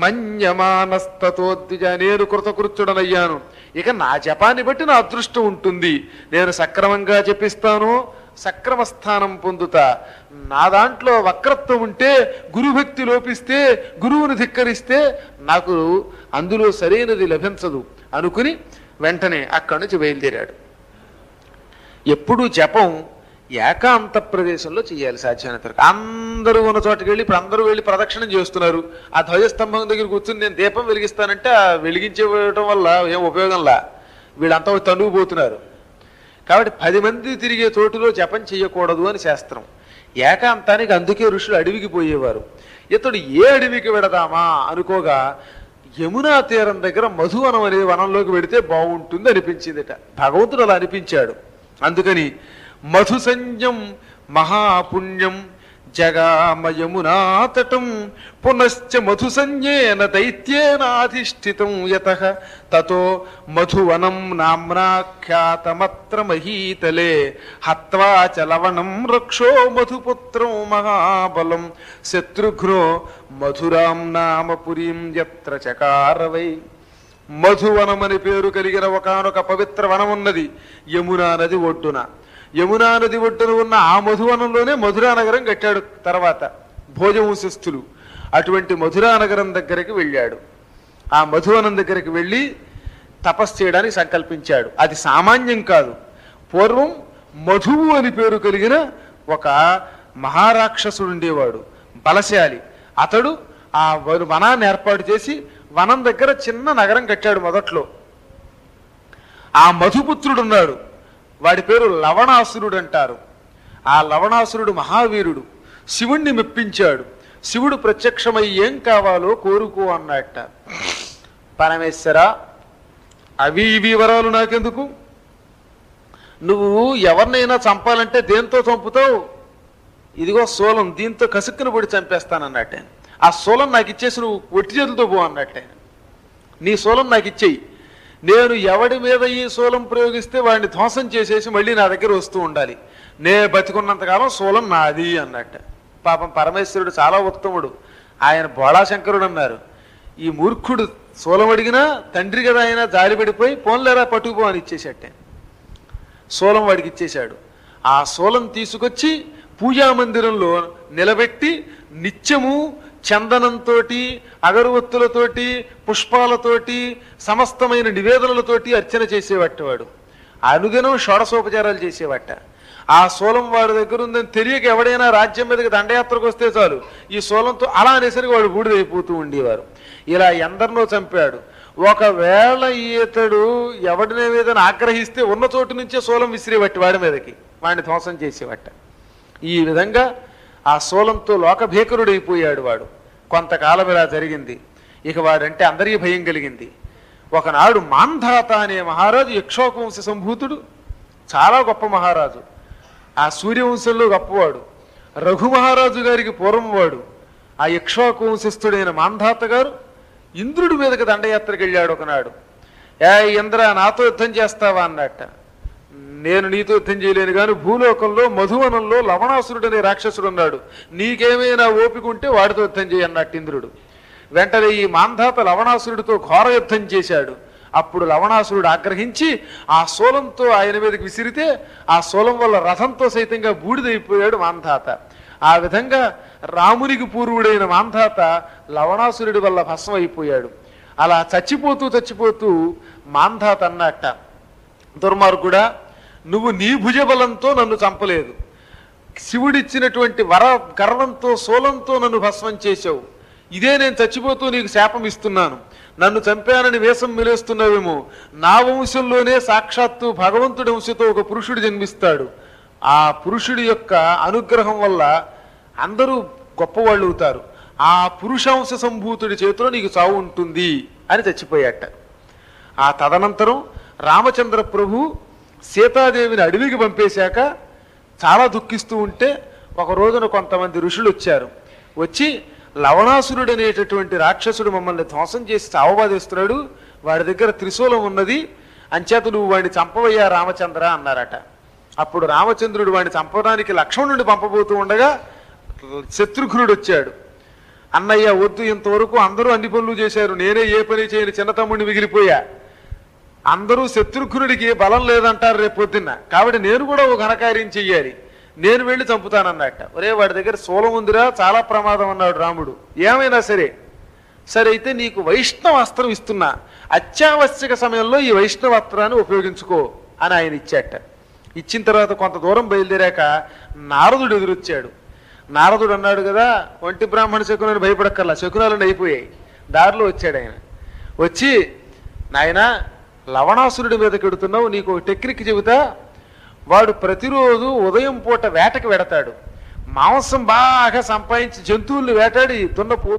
మన్యమానస్తతోద్విజ నేను కృతకృత్యుడనయ్యాను ఇక నా జపాన్ని బట్టి నా అదృష్టం ఉంటుంది నేను సక్రమంగా జపిస్తాను సక్రమ స్థానం పొందుతా నా దాంట్లో వక్రత్వం ఉంటే గురుభక్తి లోపిస్తే గురువుని ధిక్కరిస్తే నాకు అందులో సరైనది లభించదు అనుకుని వెంటనే అక్కడి నుంచి బయలుదేరాడు ఎప్పుడు జపం ఏకాంత ప్రదేశంలో చేయాలి సాధ్యమైనంత వరకు అందరూ ఉన్న చోటకి వెళ్ళి ఇప్పుడు అందరూ వెళ్ళి ప్రదక్షిణం చేస్తున్నారు ఆ ధ్వజస్తంభం దగ్గర కూర్చుని నేను దీపం వెలిగిస్తానంటే ఆ వెలిగించేయటం వల్ల ఏం ఉపయోగంలా వీళ్ళంతా తనుగుపోతున్నారు కాబట్టి పది మంది తిరిగే చోటులో జపం చేయకూడదు అని శాస్త్రం ఏకాంతానికి అందుకే ఋషులు అడవికి పోయేవారు ఇతడు ఏ అడవికి వెడదామా అనుకోగా యమునా తీరం దగ్గర మధువనం అనే వనంలోకి వెడితే బాగుంటుంది అనిపించిందిట భగవంతుడు అలా అనిపించాడు అందుకని మధు సంజ్ఞం మహాపుణ్యం జగామయమునాతటం పునశ్చ మధు సంజ్ఞేన దైత్యేనాధిష్ఠితం యత తతో మధువనం నామ్నాఖ్యాతమత్ర మహీతలే హత్వా చ లవణం రక్షో మధుపుత్రం మహాబలం శత్రుఘ్నో మధురాం నామ పురీం యత్ర చకారవై మధువనం అని పేరు కలిగిన ఒకనొక పవిత్ర వనం ఉన్నది యమునా నది ఒడ్డున యమునా నది ఒడ్డున ఉన్న ఆ మధువనంలోనే మధురా నగరం కట్టాడు తర్వాత భోజవంశస్థులు అటువంటి మధురా నగరం దగ్గరికి వెళ్ళాడు ఆ మధువనం దగ్గరికి వెళ్ళి తపస్సు చేయడానికి సంకల్పించాడు అది సామాన్యం కాదు పూర్వం మధువు అని పేరు కలిగిన ఒక మహారాక్షసుడు ఉండేవాడు బలశాలి అతడు ఆ వన- వనాన్ని ఏర్పాటు చేసి వనం దగ్గర చిన్న నగరం కట్టాడు మొదట్లో ఆ మధుపుత్రుడు ఉన్నాడు వాడి పేరు లవణాసురుడు అంటారు ఆ లవణాసురుడు మహావీరుడు శివుణ్ణి మెప్పించాడు శివుడు ప్రత్యక్షమై ఏం కావాలో కోరుకో అన్నట్ట పరమేశ్వర అవి ఇవి వరాలు నాకెందుకు నువ్వు ఎవరినైనా చంపాలంటే దేంతో చంపుతావు ఇదిగో సోలం దీంతో కసుక్కున పొడి చంపేస్తానన్నట్టే ఆ సోలం నాకు ఇచ్చేసి నువ్వు ఒట్టి చేతులతో పో అన్నట్టే నీ సోలం నాకు ఇచ్చేయి నేను ఎవడి మీద ఈ సోలం ప్రయోగిస్తే వాడిని ధ్వంసం చేసేసి మళ్ళీ నా దగ్గర వస్తూ ఉండాలి నే బతికున్నంతకాలం సోలం నాది అన్నట్ట పాపం పరమేశ్వరుడు చాలా ఉత్తముడు ఆయన బోళాశంకరుడు అన్నారు ఈ మూర్ఖుడు సోలం అడిగినా తండ్రి కదా ఆయన జాలిపడిపోయి పోన్లేరా పట్టుకుపో అని ఇచ్చేసట్టే సోలం వాడికి ఇచ్చేశాడు ఆ సోలం తీసుకొచ్చి పూజా మందిరంలో నిలబెట్టి నిత్యము చందనంతో అగరవత్తులతోటి పుష్పాలతోటి సమస్తమైన నివేదనలతోటి అర్చన చేసేవట్ట వాడు అనుదినం షోడసోపచారాలు చేసేవట్ట ఆ సోలం వాడి దగ్గర ఉందని తెలియక ఎవడైనా రాజ్యం మీదకి దండయాత్రకు వస్తే చాలు ఈ సోలంతో అలా అనేసరికి వాడు బూడిదైపోతూ ఉండేవారు ఇలా ఎందరినో చంపాడు ఒకవేళ ఈతడు ఎవడినే మీదన ఆగ్రహిస్తే ఉన్న చోటు నుంచే సోలం విసిరేవట్టి వాడి మీదకి వాడిని ధ్వంసం చేసేవట్ట ఈ విధంగా ఆ సోలంతో లోకభీకరుడైపోయాడు వాడు కొంతకాలం ఇలా జరిగింది ఇక వాడంటే అందరికీ భయం కలిగింది ఒకనాడు మాంధాత అనే మహారాజు యక్షోకవంశ సంభూతుడు చాలా గొప్ప మహారాజు ఆ సూర్యవంశంలో గొప్పవాడు రఘు మహారాజు గారికి పూర్వం వాడు ఆ యక్షోక వంశస్థుడైన మాంధాత గారు ఇంద్రుడి మీదకి దండయాత్రకు వెళ్ళాడు ఒకనాడు ఏ ఇంద్ర నాతో యుద్ధం చేస్తావా అన్నట్ట నేను నీతో యుద్ధం చేయలేను కానీ భూలోకంలో మధువనంలో లవణాసురుడు అనే రాక్షసుడు ఉన్నాడు నీకేమైనా ఓపిక ఉంటే వాడితో యుద్ధం చేయి అన్నట్టు ఇంద్రుడు వెంటనే ఈ మాంధాత లవణాసురుడితో ఘోర యుద్ధం చేశాడు అప్పుడు లవణాసురుడు ఆగ్రహించి ఆ శూలంతో ఆయన మీదకి విసిరితే ఆ శూలం వల్ల రథంతో సైతంగా బూడిదైపోయాడు మాంధాత ఆ విధంగా రామునికి పూర్వుడైన మాంధాత లవణాసురుడి వల్ల భస్మం అయిపోయాడు అలా చచ్చిపోతూ చచ్చిపోతూ మాంధాత అన్నట్ట దుర్మార్గుడా నువ్వు నీ భుజబలంతో నన్ను చంపలేదు శివుడిచ్చినటువంటి వర గర్వంతో సోలంతో నన్ను భస్మం చేశావు ఇదే నేను చచ్చిపోతూ నీకు శాపం ఇస్తున్నాను నన్ను చంపానని వేషం మిలేస్తున్నావేమో నా వంశంలోనే సాక్షాత్తు భగవంతుడి వంశతో ఒక పురుషుడు జన్మిస్తాడు ఆ పురుషుడి యొక్క అనుగ్రహం వల్ల అందరూ గొప్పవాళ్ళు అవుతారు ఆ పురుషాంశ సంభూతుడి చేతిలో నీకు చావు ఉంటుంది అని చచ్చిపోయాట ఆ తదనంతరం రామచంద్ర ప్రభు సీతాదేవిని అడవికి పంపేశాక చాలా దుఃఖిస్తూ ఉంటే ఒక రోజున కొంతమంది ఋషులు వచ్చారు వచ్చి లవణాసురుడు అనేటటువంటి రాక్షసుడు మమ్మల్ని ధ్వంసం చేసి చావబాదేస్తున్నాడు వాడి దగ్గర త్రిశూలం ఉన్నది అంచేత నువ్వు వాడిని చంపవయ్యా రామచంద్ర అన్నారట అప్పుడు రామచంద్రుడు వాడిని చంపడానికి లక్ష్మణుడిని పంపబోతూ ఉండగా శత్రుఘ్నుడు వచ్చాడు అన్నయ్య వద్దు ఇంతవరకు అందరూ అన్ని పనులు చేశారు నేనే ఏ పని చేయని చిన్న తమ్ముడిని మిగిలిపోయా అందరూ శత్రుఘ్నుడికి బలం లేదంటారు రేపు పొద్దున్న కాబట్టి నేను కూడా ఒక ఘనకార్యం చెయ్యాలి నేను వెళ్ళి చంపుతానన్నట్ట ఒరే వాడి దగ్గర శూలం ఉందిరా చాలా ప్రమాదం అన్నాడు రాముడు ఏమైనా సరే సరే అయితే నీకు వైష్ణవ అస్త్రం ఇస్తున్నా అత్యావశ్యక సమయంలో ఈ వైష్ణవ అస్త్రాన్ని ఉపయోగించుకో అని ఆయన ఇచ్చాట ఇచ్చిన తర్వాత కొంత దూరం బయలుదేరాక నారదుడు ఎదురొచ్చాడు నారదుడు అన్నాడు కదా ఒంటి బ్రాహ్మణ శకునని భయపడక్కర్లా శకునాలను అయిపోయాయి దారిలో వచ్చాడు ఆయన వచ్చి నాయన లవణాసురుడి మీదకి వెడుతున్నావు నీకు ఒక టెక్నిక్ చెబుతా వాడు ప్రతిరోజు ఉదయం పూట వేటకు వెడతాడు మాంసం బాగా సంపాదించి జంతువుల్ని వేటాడి దున్నపో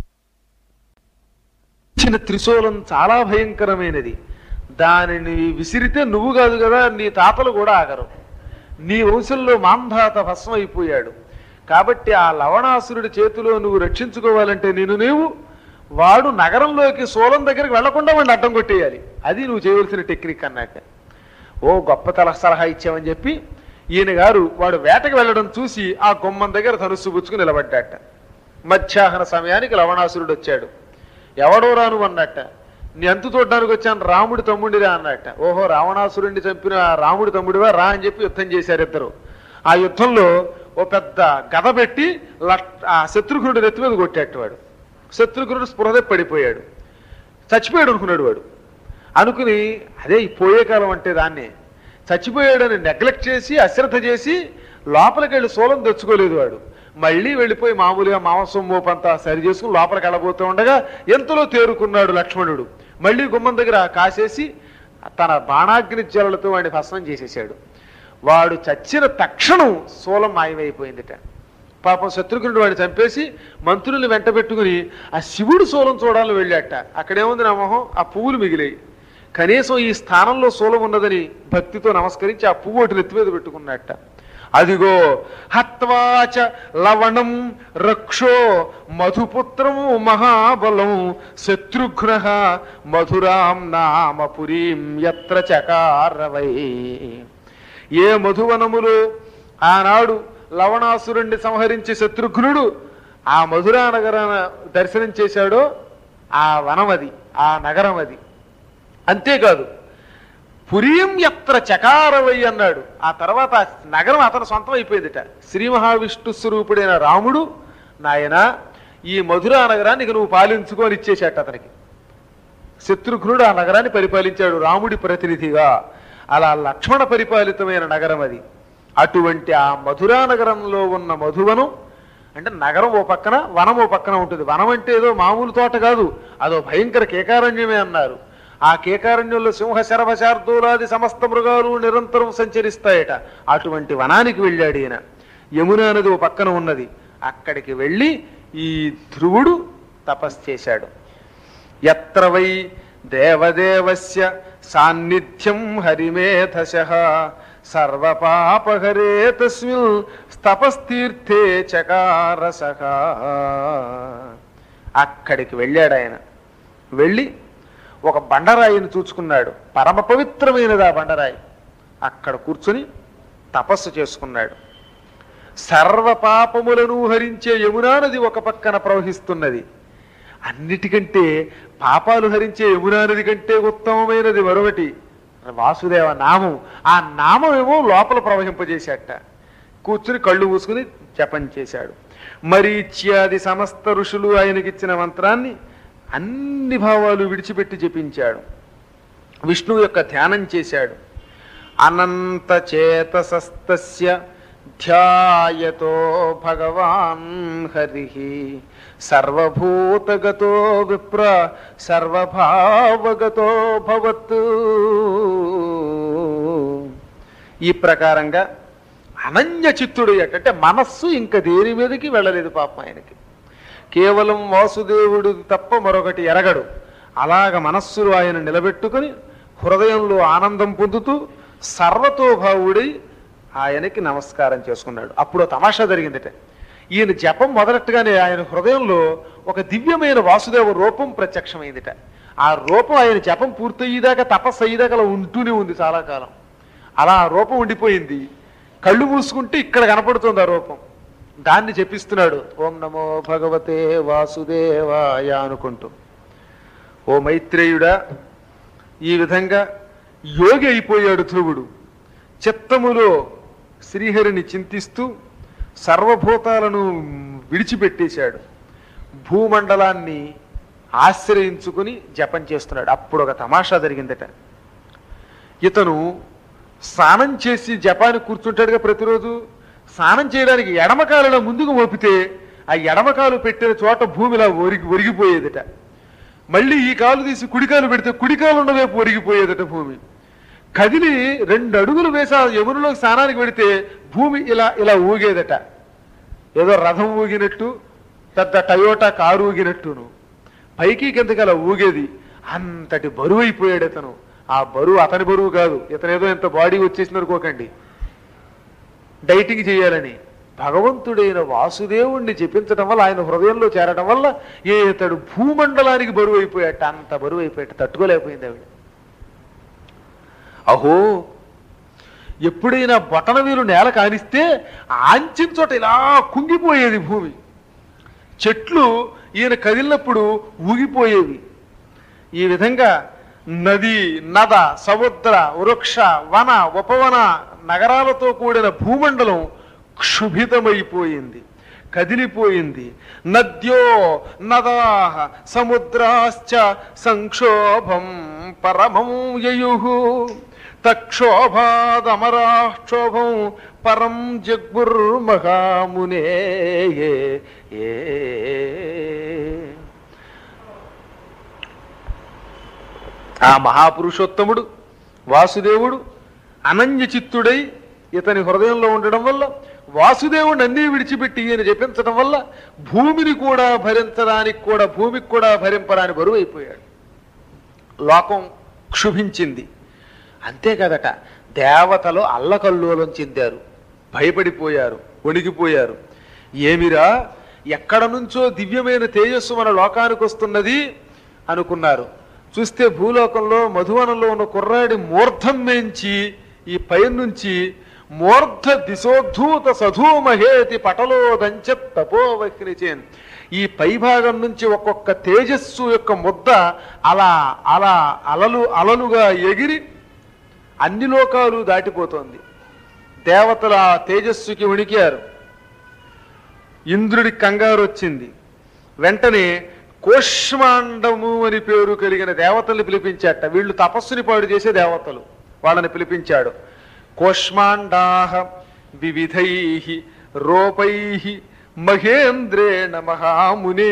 ఇచ్చిన త్రిశూలం చాలా భయంకరమైనది దానిని విసిరితే నువ్వు కాదు కదా నీ తాతలు కూడా ఆగరు నీ వంశంలో మాంధాత భస్మం అయిపోయాడు కాబట్టి ఆ లవణాసురుడి చేతిలో నువ్వు రక్షించుకోవాలంటే నేను నీవు వాడు నగరంలోకి సోలం దగ్గరికి వెళ్లకుండా వాడిని అడ్డం కొట్టేయాలి అది నువ్వు చేయవలసిన టెక్నిక్ అన్నట్టు ఓ గొప్ప తల సలహా ఇచ్చామని చెప్పి ఈయన గారు వాడు వేటకు వెళ్ళడం చూసి ఆ గుమ్మం దగ్గర ధనుస్సు పుచ్చుకుని నిలబడ్డాట మధ్యాహ్న సమయానికి లవణాసురుడు వచ్చాడు ఎవడో రాను అన్నట్ట నీ అంతు చూడడానికి వచ్చాను రాముడి తమ్ముడిరా అన్నట్ట ఓహో రావణాసురుడిని చంపిన ఆ రాముడి తమ్ముడివా రా అని చెప్పి యుద్ధం చేశారు ఇద్దరు ఆ యుద్ధంలో ఓ పెద్ద గద పెట్టి లట్- ఆ శత్రుఘ్నుడి నెత్తి మీద కొట్టేట వాడు శత్రుఘ్నుడు స్పృహదే పడిపోయాడు చచ్చిపోయాడు అనుకున్నాడు వాడు అనుకుని అదే ఈ పోయే కాలం అంటే దాన్నే చచ్చిపోయాడని నెగ్లెక్ట్ చేసి అశ్రద్ధ చేసి లోపలికి వెళ్ళి సోలం తెచ్చుకోలేదు వాడు మళ్ళీ వెళ్ళిపోయి మామూలుగా మాంసం మోపంతా సరి చేసుకుని లోపలికి వెళ్ళబోతూ ఉండగా ఎంతలో తేరుకున్నాడు లక్ష్మణుడు మళ్ళీ గుమ్మం దగ్గర కాసేసి తన బాణాగ్ని జ్వలలతో వాడిని భస్మం చేసేసాడు వాడు చచ్చిన తక్షణం సోలం మాయమైపోయిందిట పాపం శత్రుఘ్నుడు వాడిని చంపేసి మంత్రుల్ని వెంట పెట్టుకుని ఆ శివుడు సోలం చూడాలని వెళ్ళాట అక్కడేముంది నా మొహం ఆ పువ్వులు మిగిలాయి కనీసం ఈ స్థానంలో శూలం ఉన్నదని భక్తితో నమస్కరించి ఆ పువ్వు ఒకటి నెత్తి మీద పెట్టుకున్నట్ట అదిగో హత్వాచ లవణం రక్షో మధుపుత్రం మహాబలం శత్రుఘ్న మధురాం నామ పురీం యత్ర చకారవై ఏ మధువనములో ఆనాడు లవణాసురుణ్ణి సంహరించి శత్రుఘ్నుడు ఆ మధురా నగరాన దర్శనం చేశాడో ఆ వనం అది ఆ నగరం అది అంతేకాదు పురీం ఎత్ర చకారవై అన్నాడు ఆ తర్వాత ఆ నగరం అతను సొంతం అయిపోయిందిట శ్రీ మహావిష్ణు స్వరూపుడైన రాముడు నాయన ఈ మధురా నగరాన్ని ఇక నువ్వు పాలించుకొని ఇచ్చేశాట అతనికి శత్రుఘ్నుడు ఆ నగరాన్ని పరిపాలించాడు రాముడి ప్రతినిధిగా అలా లక్ష్మణ పరిపాలితమైన నగరం అది అటువంటి ఆ మధురా నగరంలో ఉన్న మధువనం అంటే నగరం ఓ పక్కన వనం ఓ పక్కన ఉంటుంది వనం అంటే ఏదో మామూలు తోట కాదు అదో భయంకర కేకారణ్యమే అన్నారు ఆ కేకారణ్యంలో సింహ శరభ శార్దూలాది సమస్త మృగాలు నిరంతరం సంచరిస్తాయట అటువంటి వనానికి వెళ్ళాడు ఈయన యమున నది ఓ పక్కన ఉన్నది అక్కడికి వెళ్ళి ఈ ధ్రువుడు తపస్సు చేశాడు ఎత్ర వై దేవదేవస్య సాన్నిధ్యం హరిమేధశ సర్వపాపహరే తస్మిన్ తపస్తీర్థే చకారస అక్కడికి వెళ్ళాడు ఆయన వెళ్ళి ఒక బండరాయిని చూచుకున్నాడు పరమ పవిత్రమైనది ఆ బండరాయి అక్కడ కూర్చుని తపస్సు చేసుకున్నాడు సర్వ పాపములను హరించే యమునా నది ఒక పక్కన ప్రవహిస్తున్నది అన్నిటికంటే పాపాలు హరించే యమునా నది కంటే ఉత్తమమైనది మరొకటి వాసుదేవ నామం ఆ నామం ఏమో లోపల ప్రవహింపజేశాట కూర్చుని కళ్ళు మూసుకుని జపం చేశాడు మరీచ్యాది సమస్త ఋషులు ఆయనకిచ్చిన మంత్రాన్ని అన్ని భావాలు విడిచిపెట్టి జపించాడు విష్ణువు యొక్క ధ్యానం చేశాడు అనంత చేతసస్తస్య ధ్యాయతో భగవాన్ హరి సర్వభూతగతో విప్ర సర్వభావగతో భవత్ ఈ ప్రకారంగా అనన్య చిత్తుడు అంటే మనస్సు ఇంకా దేని మీదకి వెళ్ళలేదు పాపం ఆయనకి కేవలం వాసుదేవుడు తప్ప మరొకటి ఎరగడు అలాగ మనస్సులో ఆయన నిలబెట్టుకుని హృదయంలో ఆనందం పొందుతూ సర్వతోభావుడై ఆయనకి నమస్కారం చేసుకున్నాడు అప్పుడు ఓ తమాషా జరిగిందట ఈయన జపం మొదలెట్టుగానే ఆయన హృదయంలో ఒక దివ్యమైన వాసుదేవ రూపం ప్రత్యక్షమైందిట ఆ రూపం ఆయన జపం పూర్తయ్యేదాకా తపస్సు అయ్యేదాకా అలా ఉంటూనే ఉంది చాలా కాలం అలా ఆ రూపం ఉండిపోయింది కళ్ళు మూసుకుంటే ఇక్కడ కనపడుతుంది ఆ రూపం దాన్ని చెప్పిస్తున్నాడు ఓం నమో భగవతే వాసుదేవాయ అనుకుంటూ ఓ మైత్రేయుడా ఈ విధంగా యోగి అయిపోయాడు ధ్రువుడు చిత్తములో శ్రీహరిని చింతిస్తూ సర్వభూతాలను విడిచిపెట్టేశాడు భూమండలాన్ని ఆశ్రయించుకుని జపం చేస్తున్నాడు అప్పుడు ఒక తమాషా జరిగిందట ఇతను స్నానం చేసి జపానికి కూర్చుంటాడుగా ప్రతిరోజు స్నానం చేయడానికి ఎడమకాలలో ముందుకు మోపితే ఆ ఎడమకాలు పెట్టిన చోట భూమిలా ఒరిగి ఒరిగిపోయేదట మళ్ళీ ఈ కాలు తీసి కుడికాలు పెడితే కుడికాలు ఉన్న వైపు ఒరిగిపోయేదట భూమి కదిలి రెండు అడుగులు వేసి ఆ యమునలోకి స్నానానికి పెడితే భూమి ఇలా ఇలా ఊగేదట ఏదో రథం ఊగినట్టు పెద్ద టయోటా కారు ఊగినట్టును పైకి కిందకి అలా ఊగేది అంతటి బరువు అయిపోయాడు ఇతను ఆ బరువు అతని బరువు కాదు ఇతను ఏదో ఇంత బాడీ వచ్చేసిన అనుకోకండి డైటింగ్ చేయాలని భగవంతుడైన వాసుదేవుణ్ణి జపించడం వల్ల ఆయన హృదయంలో చేరడం వల్ల ఏ ఇతడు భూమండలానికి బరువు అయిపోయాట అంత బరువు అయిపోయాట తట్టుకోలేకపోయింది ఆవిడ అహో ఎప్పుడైనా బొటన వీరు నేల కానిస్తే ఆంచిన చోట ఇలా కుంగిపోయేది భూమి చెట్లు ఈయన కదిలినప్పుడు ఊగిపోయేవి ఈ విధంగా నది నద సముద్ర వృక్ష వన ఉపవన నగరాలతో కూడిన భూమండలం క్షుభితమైపోయింది కదిలిపోయింది నద్యో నదా సముద్రాశ్చ సంక్షోభం పరమం యయు తక్షోభాదమరాక్షోభం పరం జగ్గుర్మహామునే ఏ ఆ మహాపురుషోత్తముడు వాసుదేవుడు అనన్య చిత్తుడై ఇతని హృదయంలో ఉండడం వల్ల వాసుదేవుడిని అన్నీ విడిచిపెట్టి ఈయన జపించడం వల్ల భూమిని కూడా భరించడానికి కూడా భూమికి కూడా భరింపరాని బరువు అయిపోయాడు లోకం క్షుభించింది అంతేకాదట దేవతలు అల్లకల్లోలం చెందారు భయపడిపోయారు వణికిపోయారు ఏమిరా ఎక్కడ నుంచో దివ్యమైన తేజస్సు మన లోకానికి వస్తున్నది అనుకున్నారు చూస్తే భూలోకంలో మధువనంలో ఉన్న కుర్రాడి మూర్ధం మేంచి ఈ పైనుంచి మూర్ధ దిశోద్ధూత సధూమహేతి పటలోదంచ తపోవక్నిచేన్ ఈ పైభాగం నుంచి ఒక్కొక్క తేజస్సు యొక్క ముద్ద అలా అలా అలలు అలలుగా ఎగిరి అన్ని లోకాలు దాటిపోతోంది దేవతల ఆ తేజస్సుకి ఉణికారు ఇంద్రుడి కంగారు వచ్చింది వెంటనే కోష్మాండము అని పేరు కలిగిన దేవతల్ని పిలిపించాట వీళ్ళు తపస్సుని పాడు చేసే దేవతలు వాళ్ళని పిలిపించాడు కోష్మాండాహ వివిధై రూపై మహేంద్రేణ మహామునే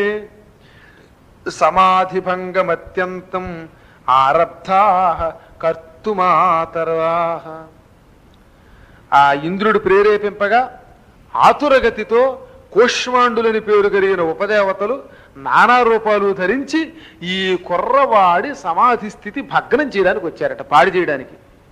సమాధిభంగమత్యంతం ఆరబ్ధా కర్తుమాతర్వాహ ఆ ఇంద్రుడు ప్రేరేపింపగా ఆతురగతితో కోష్మాండులని పేరు కలిగిన ఉపదేవతలు నానా రూపాలు ధరించి ఈ కుర్రవాడి సమాధి స్థితి భగ్నం చేయడానికి వచ్చారట పాడి చేయడానికి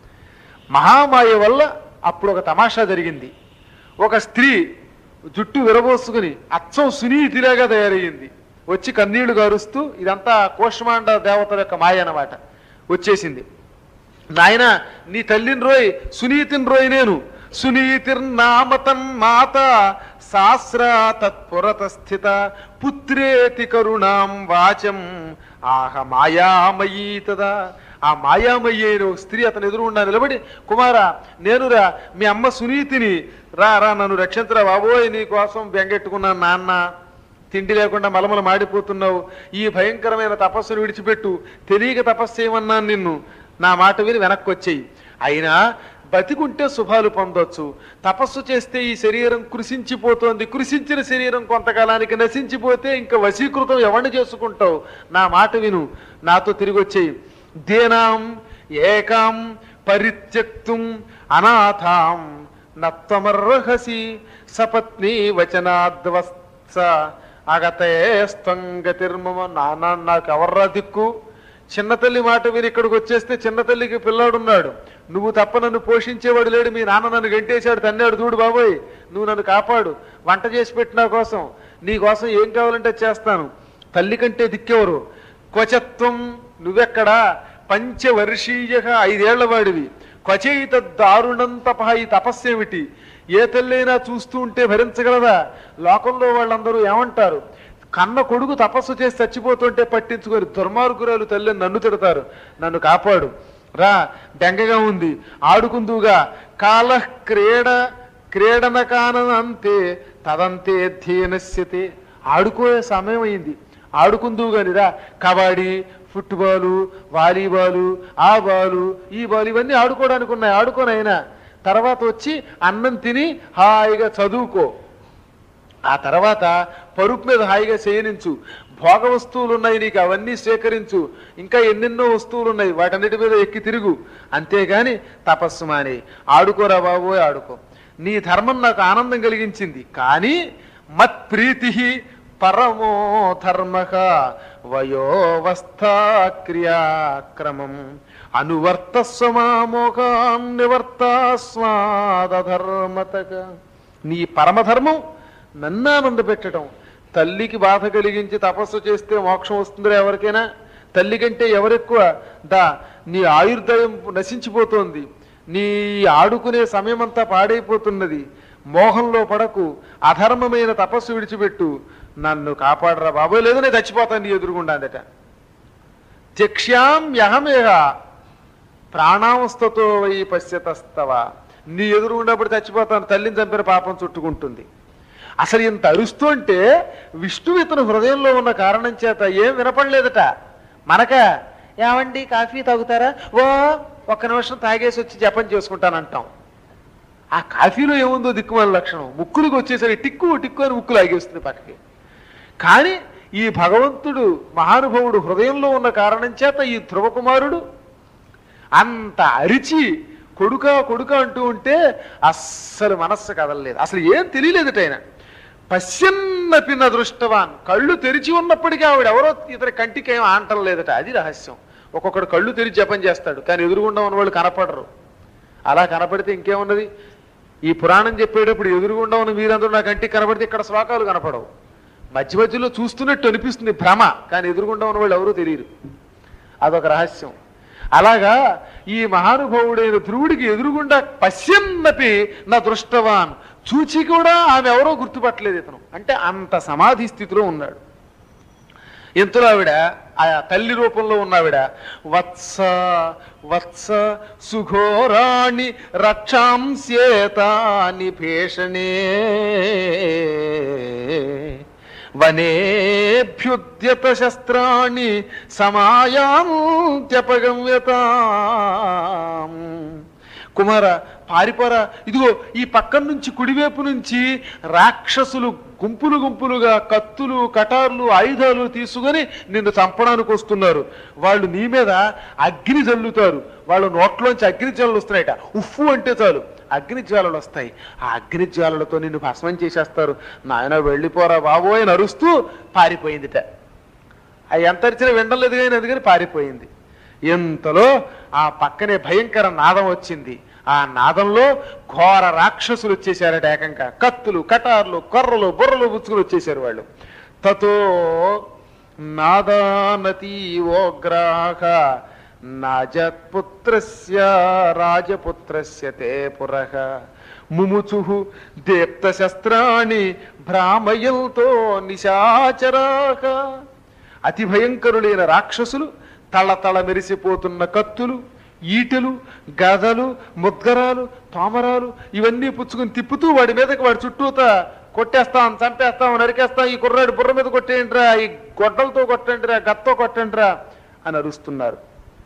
మహామాయ వల్ల అప్పుడు ఒక తమాషా జరిగింది ఒక స్త్రీ జుట్టు విరబోసుకుని అచ్చం సునీతిలాగా తయారయ్యింది వచ్చి కన్నీళ్లు గారుస్తూ ఇదంతా కోష్మాండ దేవతల యొక్క మాయ అన్నమాట వచ్చేసింది నాయన నీ తల్లిని రోయ్ సునీతిని రోయ్ నేను సునీతిర్నామతన్ మాత శాస్త్ర తత్పురత స్థిత పుత్రేతి కరుణాం వాచం ఆహ మాయామయీ తదా ఆ మాయామయ్యి అయిన ఒక స్త్రీ అతను ఎదురుగుండా నిలబడి కుమారా నేనురా మీ అమ్మ సునీతిని రా రా నన్ను రక్షించరా బాబోయ్ నీ కోసం బెంగెట్టుకున్నాను నాన్న తిండి లేకుండా మలమల మాడిపోతున్నావు ఈ భయంకరమైన తపస్సును విడిచిపెట్టు తెలియక తపస్సు చేయమన్నాను నిన్ను నా మాట విని వెనక్కి వచ్చేయి అయినా బతికుంటే శుభాలు పొందొచ్చు తపస్సు చేస్తే ఈ శరీరం కృషించిపోతోంది కృషించిన శరీరం కొంతకాలానికి నశించిపోతే ఇంకా వశీకృతం ఎవరిని చేసుకుంటావు నా మాట విను నాతో తిరిగి వచ్చేయి దేనాం ఏకాం పరిత్యక్తుం అనాథాం నత్వమర్హసి సపత్ని వచనాద్వత్స అగతే స్తంగతిర్మమ నాన్న నాకు ఎవర్రా దిక్కు చిన్న తల్లి మాట విని ఇక్కడికి వచ్చేస్తే చిన్న తల్లికి పిల్లాడున్నాడు నువ్వు తప్ప నన్ను పోషించేవాడు లేడు మీ నాన్న నన్ను గంటేశాడు తన్నాడు చూడు బాబోయ్ నువ్వు నన్ను కాపాడు వంట చేసి పెట్టిన కోసం నీ కోసం ఏం కావాలంటే చేస్తాను తల్లి కంటే దిక్కెవరు క్వచత్వం నువ్వెక్కడా పంచవర్షీయ ఐదేళ్ల వాడివి క్వచైత దారుణం తప ఈ తపస్సేమిటి ఏ తల్లైనా చూస్తూ ఉంటే భరించగలదా లోకంలో వాళ్ళందరూ ఏమంటారు కన్న కొడుకు తపస్సు చేసి చచ్చిపోతుంటే పట్టించుకొని దుర్మార్గురాలు తల్లి నన్ను తిడతారు నన్ను కాపాడు రా బెంగగా ఉంది ఆడుకుందుగా కాల క్రీడ క్రీడన కానంతే తదంతే ధ్యేనశ్యతే ఆడుకోయే సమయం అయింది ఆడుకుందువు గాని రా కబడ్డీ ఫుట్బాలు వాలీబాలు ఆ బాలు ఈ బాలు ఇవన్నీ ఆడుకోవడానికి ఉన్నాయి ఆడుకోని అయినా తర్వాత వచ్చి అన్నం తిని హాయిగా చదువుకో ఆ తర్వాత పరుపు మీద హాయిగా చేయనించు భోగ వస్తువులు ఉన్నాయి నీకు అవన్నీ స్వీకరించు ఇంకా ఎన్నెన్నో వస్తువులు ఉన్నాయి వాటన్నిటి మీద ఎక్కి తిరుగు అంతేగాని తపస్సు మాని ఆడుకోరా బాబోయ్ ఆడుకో నీ ధర్మం నాకు ఆనందం కలిగించింది కానీ మత్ ప్రీతి పరమో ధర్మ వయోవస్థా క్రియాక్రమం అనువర్తస్వమామోకాన్ నివర్తాస్వాదధర్మతక నీ పరమధర్మం నన్ను ఆనంద పెట్టడం తల్లికి బాధ కలిగించి తపస్సు చేస్తే మోక్షం వస్తుందిరా ఎవరికైనా తల్లి కంటే ఎవరెక్కువ దా నీ ఆయుర్దయం నశించిపోతోంది నీ ఆడుకునే సమయం అంతా పాడైపోతున్నది మోహంలో పడకు అధర్మమైన తపస్సు విడిచిపెట్టు నన్ను కాపాడరా బాబోయ్ లేదు నేను చచ్చిపోతాను నీ ఎదురుగుండా అందట త్యక్ష్యాం యహమేహ ప్రాణావస్థతో వై పశ్యతస్తవ నీ ఎదురు ఉన్నప్పుడు చచ్చిపోతాను తల్లిని చంపిన పాపం చుట్టుకుంటుంది అసలు ఇంత అరుస్తుంటే విష్ణువు ఇతను హృదయంలో ఉన్న కారణం చేత ఏం వినపడలేదట మనక ఏమండి కాఫీ తాగుతారా ఓ ఒక్క నిమిషం తాగేసి వచ్చి జపం చేసుకుంటానంటాం ఆ కాఫీలో ఏముందో దిక్కుమాల లక్షణం ముక్కులకు వచ్చేసరికి టిక్కు టిక్కు అని ముక్కు లాగేస్తుంది పక్కకి కానీ ఈ భగవంతుడు మహానుభావుడు హృదయంలో ఉన్న కారణం చేత ఈ ధ్రువకుమారుడు అంత అరిచి కొడుక కొడుక అంటూ ఉంటే అస్సలు మనస్సు కదలలేదు అసలు ఏం తెలియలేదట ఆయన పశ్యన్నపి దృష్టవాన్ కళ్ళు తెరిచి ఉన్నప్పటికీ ఆవిడ ఎవరో ఇతని కంటికి ఏం ఆంటం లేదట అది రహస్యం ఒక్కొక్కడు కళ్ళు తెరిచి జపం చేస్తాడు కానీ ఎదురుగుండా ఉన్న వాళ్ళు కనపడరు అలా కనపడితే ఇంకేమున్నది ఈ పురాణం చెప్పేటప్పుడు ఎదురుగుండా ఉన్న మీరందరూ నా కంటికి కనపడితే ఇక్కడ శ్లోకాలు కనపడవు మధ్య మధ్యలో చూస్తున్నట్టు అనిపిస్తుంది భ్రమ కానీ ఎదురుగుండా ఉన్న వాళ్ళు ఎవరూ తెలియరు అదొక రహస్యం అలాగా ఈ మహానుభావుడైన ధ్రువుడికి ఎదురుగుండా పశ్యన్నపి నా దృష్టవాన్ చూచి కూడా ఆమె ఎవరో గుర్తుపట్టలేదు ఇతను అంటే అంత సమాధి స్థితిలో ఉన్నాడు ఇంతలో ఆవిడ ఆ తల్లి రూపంలో ఉన్నావిడ వత్స వత్స సుఘోరాణి రక్షాంస్యేతాని భీషణే వనేభ్యుద్యత శస్త్రాణి సమాయాంత్యపగమ్యతాం కుమార పారిపోరా ఇదిగో ఈ పక్కన నుంచి కుడివైపు నుంచి రాక్షసులు గుంపులు గుంపులుగా కత్తులు కటార్లు ఆయుధాలు తీసుకొని నిన్ను చంపడానికి వస్తున్నారు వాళ్ళు నీ మీద అగ్ని జల్లుతారు వాళ్ళు నోట్లోంచి అగ్ని జ్వాలలు వస్తున్నాయట ఉఫ్ఫు అంటే చాలు అగ్ని జ్వాలలు వస్తాయి ఆ అగ్ని జ్వాలలతో నిన్ను భస్మం చేసేస్తారు నాయన వెళ్ళిపోరా బాబోయ్ అని అరుస్తూ పారిపోయిందిట ఆ ఎంత అరిచినా వినలేదు కానీ అందుకని పారిపోయింది ఇంతలో ఆ పక్కనే భయంకర నాదం వచ్చింది ఆ నాదంలో ఘోర రాక్షసులు వచ్చేసారట ఏకంగా కత్తులు కటార్లు కొర్రలు బుర్రలు బుచ్చుకులు వచ్చేసారు వాళ్ళు తతో నాదానతీవోగ్రాహ నాజత్పుత్రస్య రాజపుత్రస్య తే పురః ముముచు దీప్త శస్త్రాణి భ్రామయంతో నిశాచరాక అతి భయంకరులైన రాక్షసులు తళ తళ మెరిసిపోతున్న కత్తులు ఈటెలు గదలు ముద్గరాలు తోమరాలు ఇవన్నీ పుచ్చుకుని తిప్పుతూ వాడి మీదకి వాడి చుట్టూత కొట్టేస్తాం చంపేస్తాం నరికేస్తాం ఈ కుర్రాడి బుర్ర మీద కొట్టేయండిరా ఈ గొడ్డలతో కొట్టండిరా గత్తో కొట్టండిరా అని అరుస్తున్నారు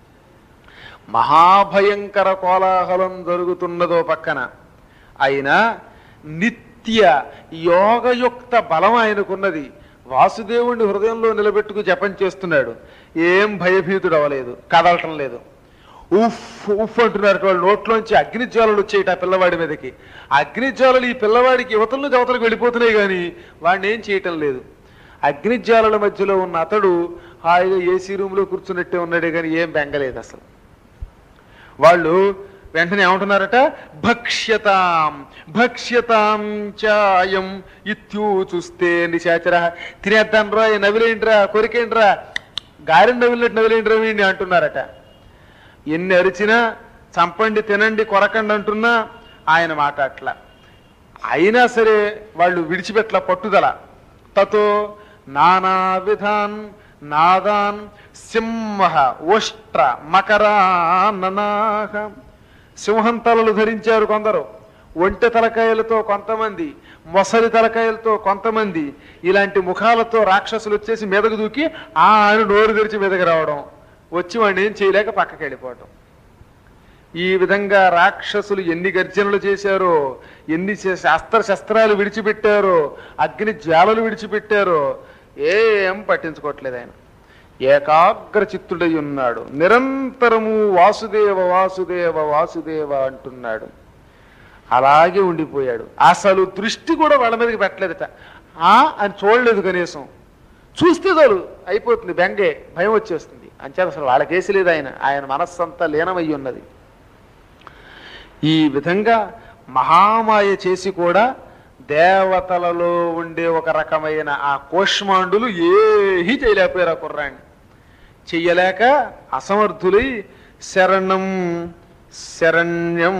మహాభయంకర కోలాహలం జరుగుతున్నదో పక్కన అయినా నిత్య యోగయుక్త బలం ఆయనకున్నది వాసుదేవుణ్ణి హృదయంలో నిలబెట్టుకు జపం చేస్తున్నాడు ఏం భయభీతుడు అవ్వలేదు కదలటం లేదు ఉఫ్ ఉఫ్ అంటున్నారు వాళ్ళు నోట్లోంచి అగ్నిజ్వాలలు వచ్చేయట ఆ పిల్లవాడి మీదకి అగ్నిజ్వాలలు ఈ పిల్లవాడికి యువతల నుంచి అవతలకు వెళ్ళిపోతున్నాయి కానీ వాడిని ఏం చేయటం లేదు అగ్నిజ్వాలల మధ్యలో ఉన్న అతడు హాయిగా ఏసీ రూమ్లో కూర్చున్నట్టే ఉన్నాడే కానీ ఏం బెంగలేదు అసలు వాళ్ళు వెంటనే ఏమంటున్నారట భక్ష్యతాం భక్ష్యతాం చాయం ఇత్యూచుస్తే నిశాచర తినేద్దాం రా నవిలేంట్రా కొరికేంట్రా గారెని నవిలినట్టు నవిలేంట్రా వీడిని అంటున్నారట ఎన్ని అరిచినా చంపండి తినండి కొరకండి అంటున్నా ఆయన మాట అట్లా అయినా సరే వాళ్ళు విడిచిపెట్ల పట్టుదల తతో నానా విధాన్ నాదాన్ సింహ ఉష్ట్ర మకరాననాహ సింహం తలలు ధరించారు కొందరు ఒంటె తలకాయలతో కొంతమంది మొసలి తలకాయలతో కొంతమంది ఇలాంటి ముఖాలతో రాక్షసులు వచ్చేసి మీదకు దూకి ఆ అని నోరు తెరిచి మీదకి రావడం వచ్చి వాడిని ఏం చేయలేక పక్కకి వెళ్ళిపోవటం ఈ విధంగా రాక్షసులు ఎన్ని గర్జనలు చేశారో ఎన్ని శ- శాస్త్ర శస్త్రాలు విడిచిపెట్టారో అగ్ని జ్వాలలు విడిచిపెట్టారో ఏం పట్టించుకోవట్లేదు ఆయన ఏకాగ్ర చిత్తుడై ఉన్నాడు నిరంతరము వాసుదేవ వాసుదేవ వాసుదేవ అంటున్నాడు అలాగే ఉండిపోయాడు అసలు దృష్టి కూడా వాళ్ళ మీదకి పెట్టలేదట ఆ అని చూడలేదు కనీసం చూస్తే చాలు అయిపోతుంది బెంగే భయం వచ్చేస్తుంది అంచేత అసలు వాళ్ళకేసి లేదు ఆయన ఆయన మనస్సంతా లీనమయ్యి ఉన్నది ఈ విధంగా మహామాయ చేసి కూడా దేవతలలో ఉండే ఒక రకమైన ఆ కోష్మాండులు ఏహీ చేయలేకపోయారు ఆ కుర్రాన్ని చెయ్యలేక అసమర్థులై శరణం శరణ్యం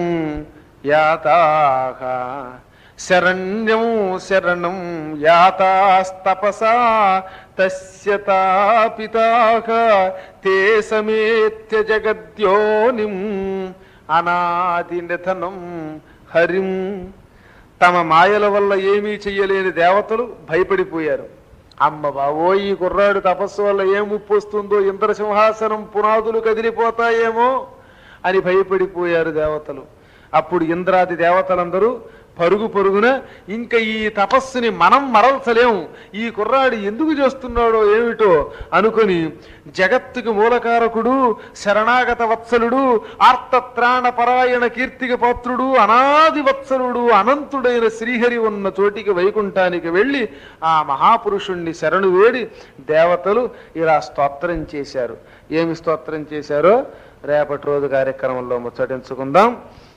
యాతాహ శరణ్యం శరణం యాతాస్తపసా తస్య తాపితాహ తే సమేత్య జగద్యోనిం అనాది నిధనం హరిం తమ మాయల వల్ల ఏమీ చెయ్యలేని దేవతలు భయపడిపోయారు అమ్మ బావో ఈ కుర్రాడు తపస్సు వల్ల ఏం ముప్పు వస్తుందో ఇంద్రసింహాసనం పునాదులు కదిలిపోతాయేమో అని భయపడిపోయారు దేవతలు అప్పుడు ఇంద్రాది దేవతలందరూ పరుగు పరుగున ఇంకా ఈ తపస్సుని మనం మరల్చలేం ఈ కుర్రాడు ఎందుకు చేస్తున్నాడో ఏమిటో అనుకొని జగత్తుకి మూలకారకుడు శరణాగత వత్సలుడు ఆర్తత్రాణ పరాయణ కీర్తిక పాత్రుడు అనాది వత్సలుడు అనంతుడైన శ్రీహరి ఉన్న చోటికి వైకుంఠానికి వెళ్ళి ఆ మహాపురుషుణ్ణి శరణు వేడి దేవతలు ఇలా స్తోత్రం చేశారు ఏమి స్తోత్రం చేశారో రేపటి రోజు కార్యక్రమంలో ముచ్చటించుకుందాం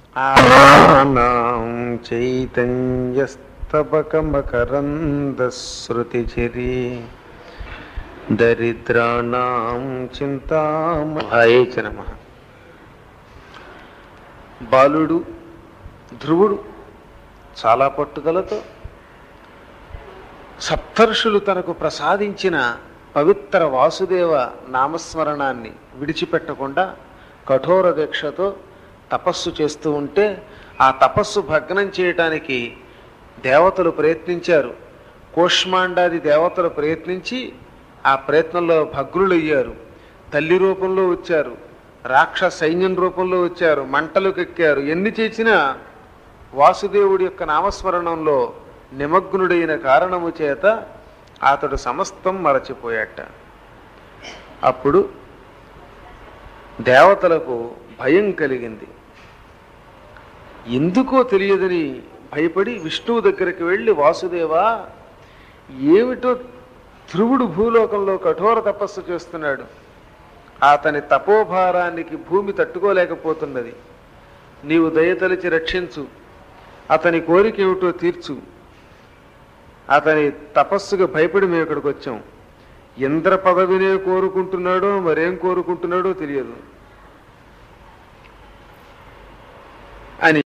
ఆనాం చైతన్యస్తబకమకరందశ్రుతిచిరి దరిద్రాణం చింతామహాయ నమ బాలుడు ధ్రువుడు చాలా పట్టుదలతో సప్తర్షులు తనకు ప్రసాదించిన పవిత్ర వాసుదేవ నామస్మరణాన్ని విడిచిపెట్టకుండా కఠోర దీక్షతో తపస్సు చేస్తూ ఉంటే ఆ తపస్సు భగ్నం చేయటానికి దేవతలు ప్రయత్నించారు కోష్మాండాది దేవతలు ప్రయత్నించి ఆ ప్రయత్నంలో భగ్నులయ్యారు తల్లి రూపంలో వచ్చారు రాక్షస సైన్యం రూపంలో వచ్చారు మంటలు కెక్కారు ఎన్ని చేసినా వాసుదేవుడి యొక్క నామస్మరణంలో నిమగ్నుడైన కారణము చేత అతడు సమస్తం మరచిపోయాట అప్పుడు దేవతలకు భయం కలిగింది ఎందుకో తెలియదని భయపడి విష్ణువు దగ్గరికి వెళ్ళి వాసుదేవా ఏమిటో ధ్రువుడు భూలోకంలో కఠోర తపస్సు చేస్తున్నాడు అతని తపోభారానికి భూమి తట్టుకోలేకపోతున్నది నీవు దయతలిచి రక్షించు అతని కోరిక ఏమిటో తీర్చు అతని తపస్సుకు భయపడి మేము ఇక్కడికి వచ్చాం ఇంద్ర పదవినే కోరుకుంటున్నాడో మరేం కోరుకుంటున్నాడో తెలియదు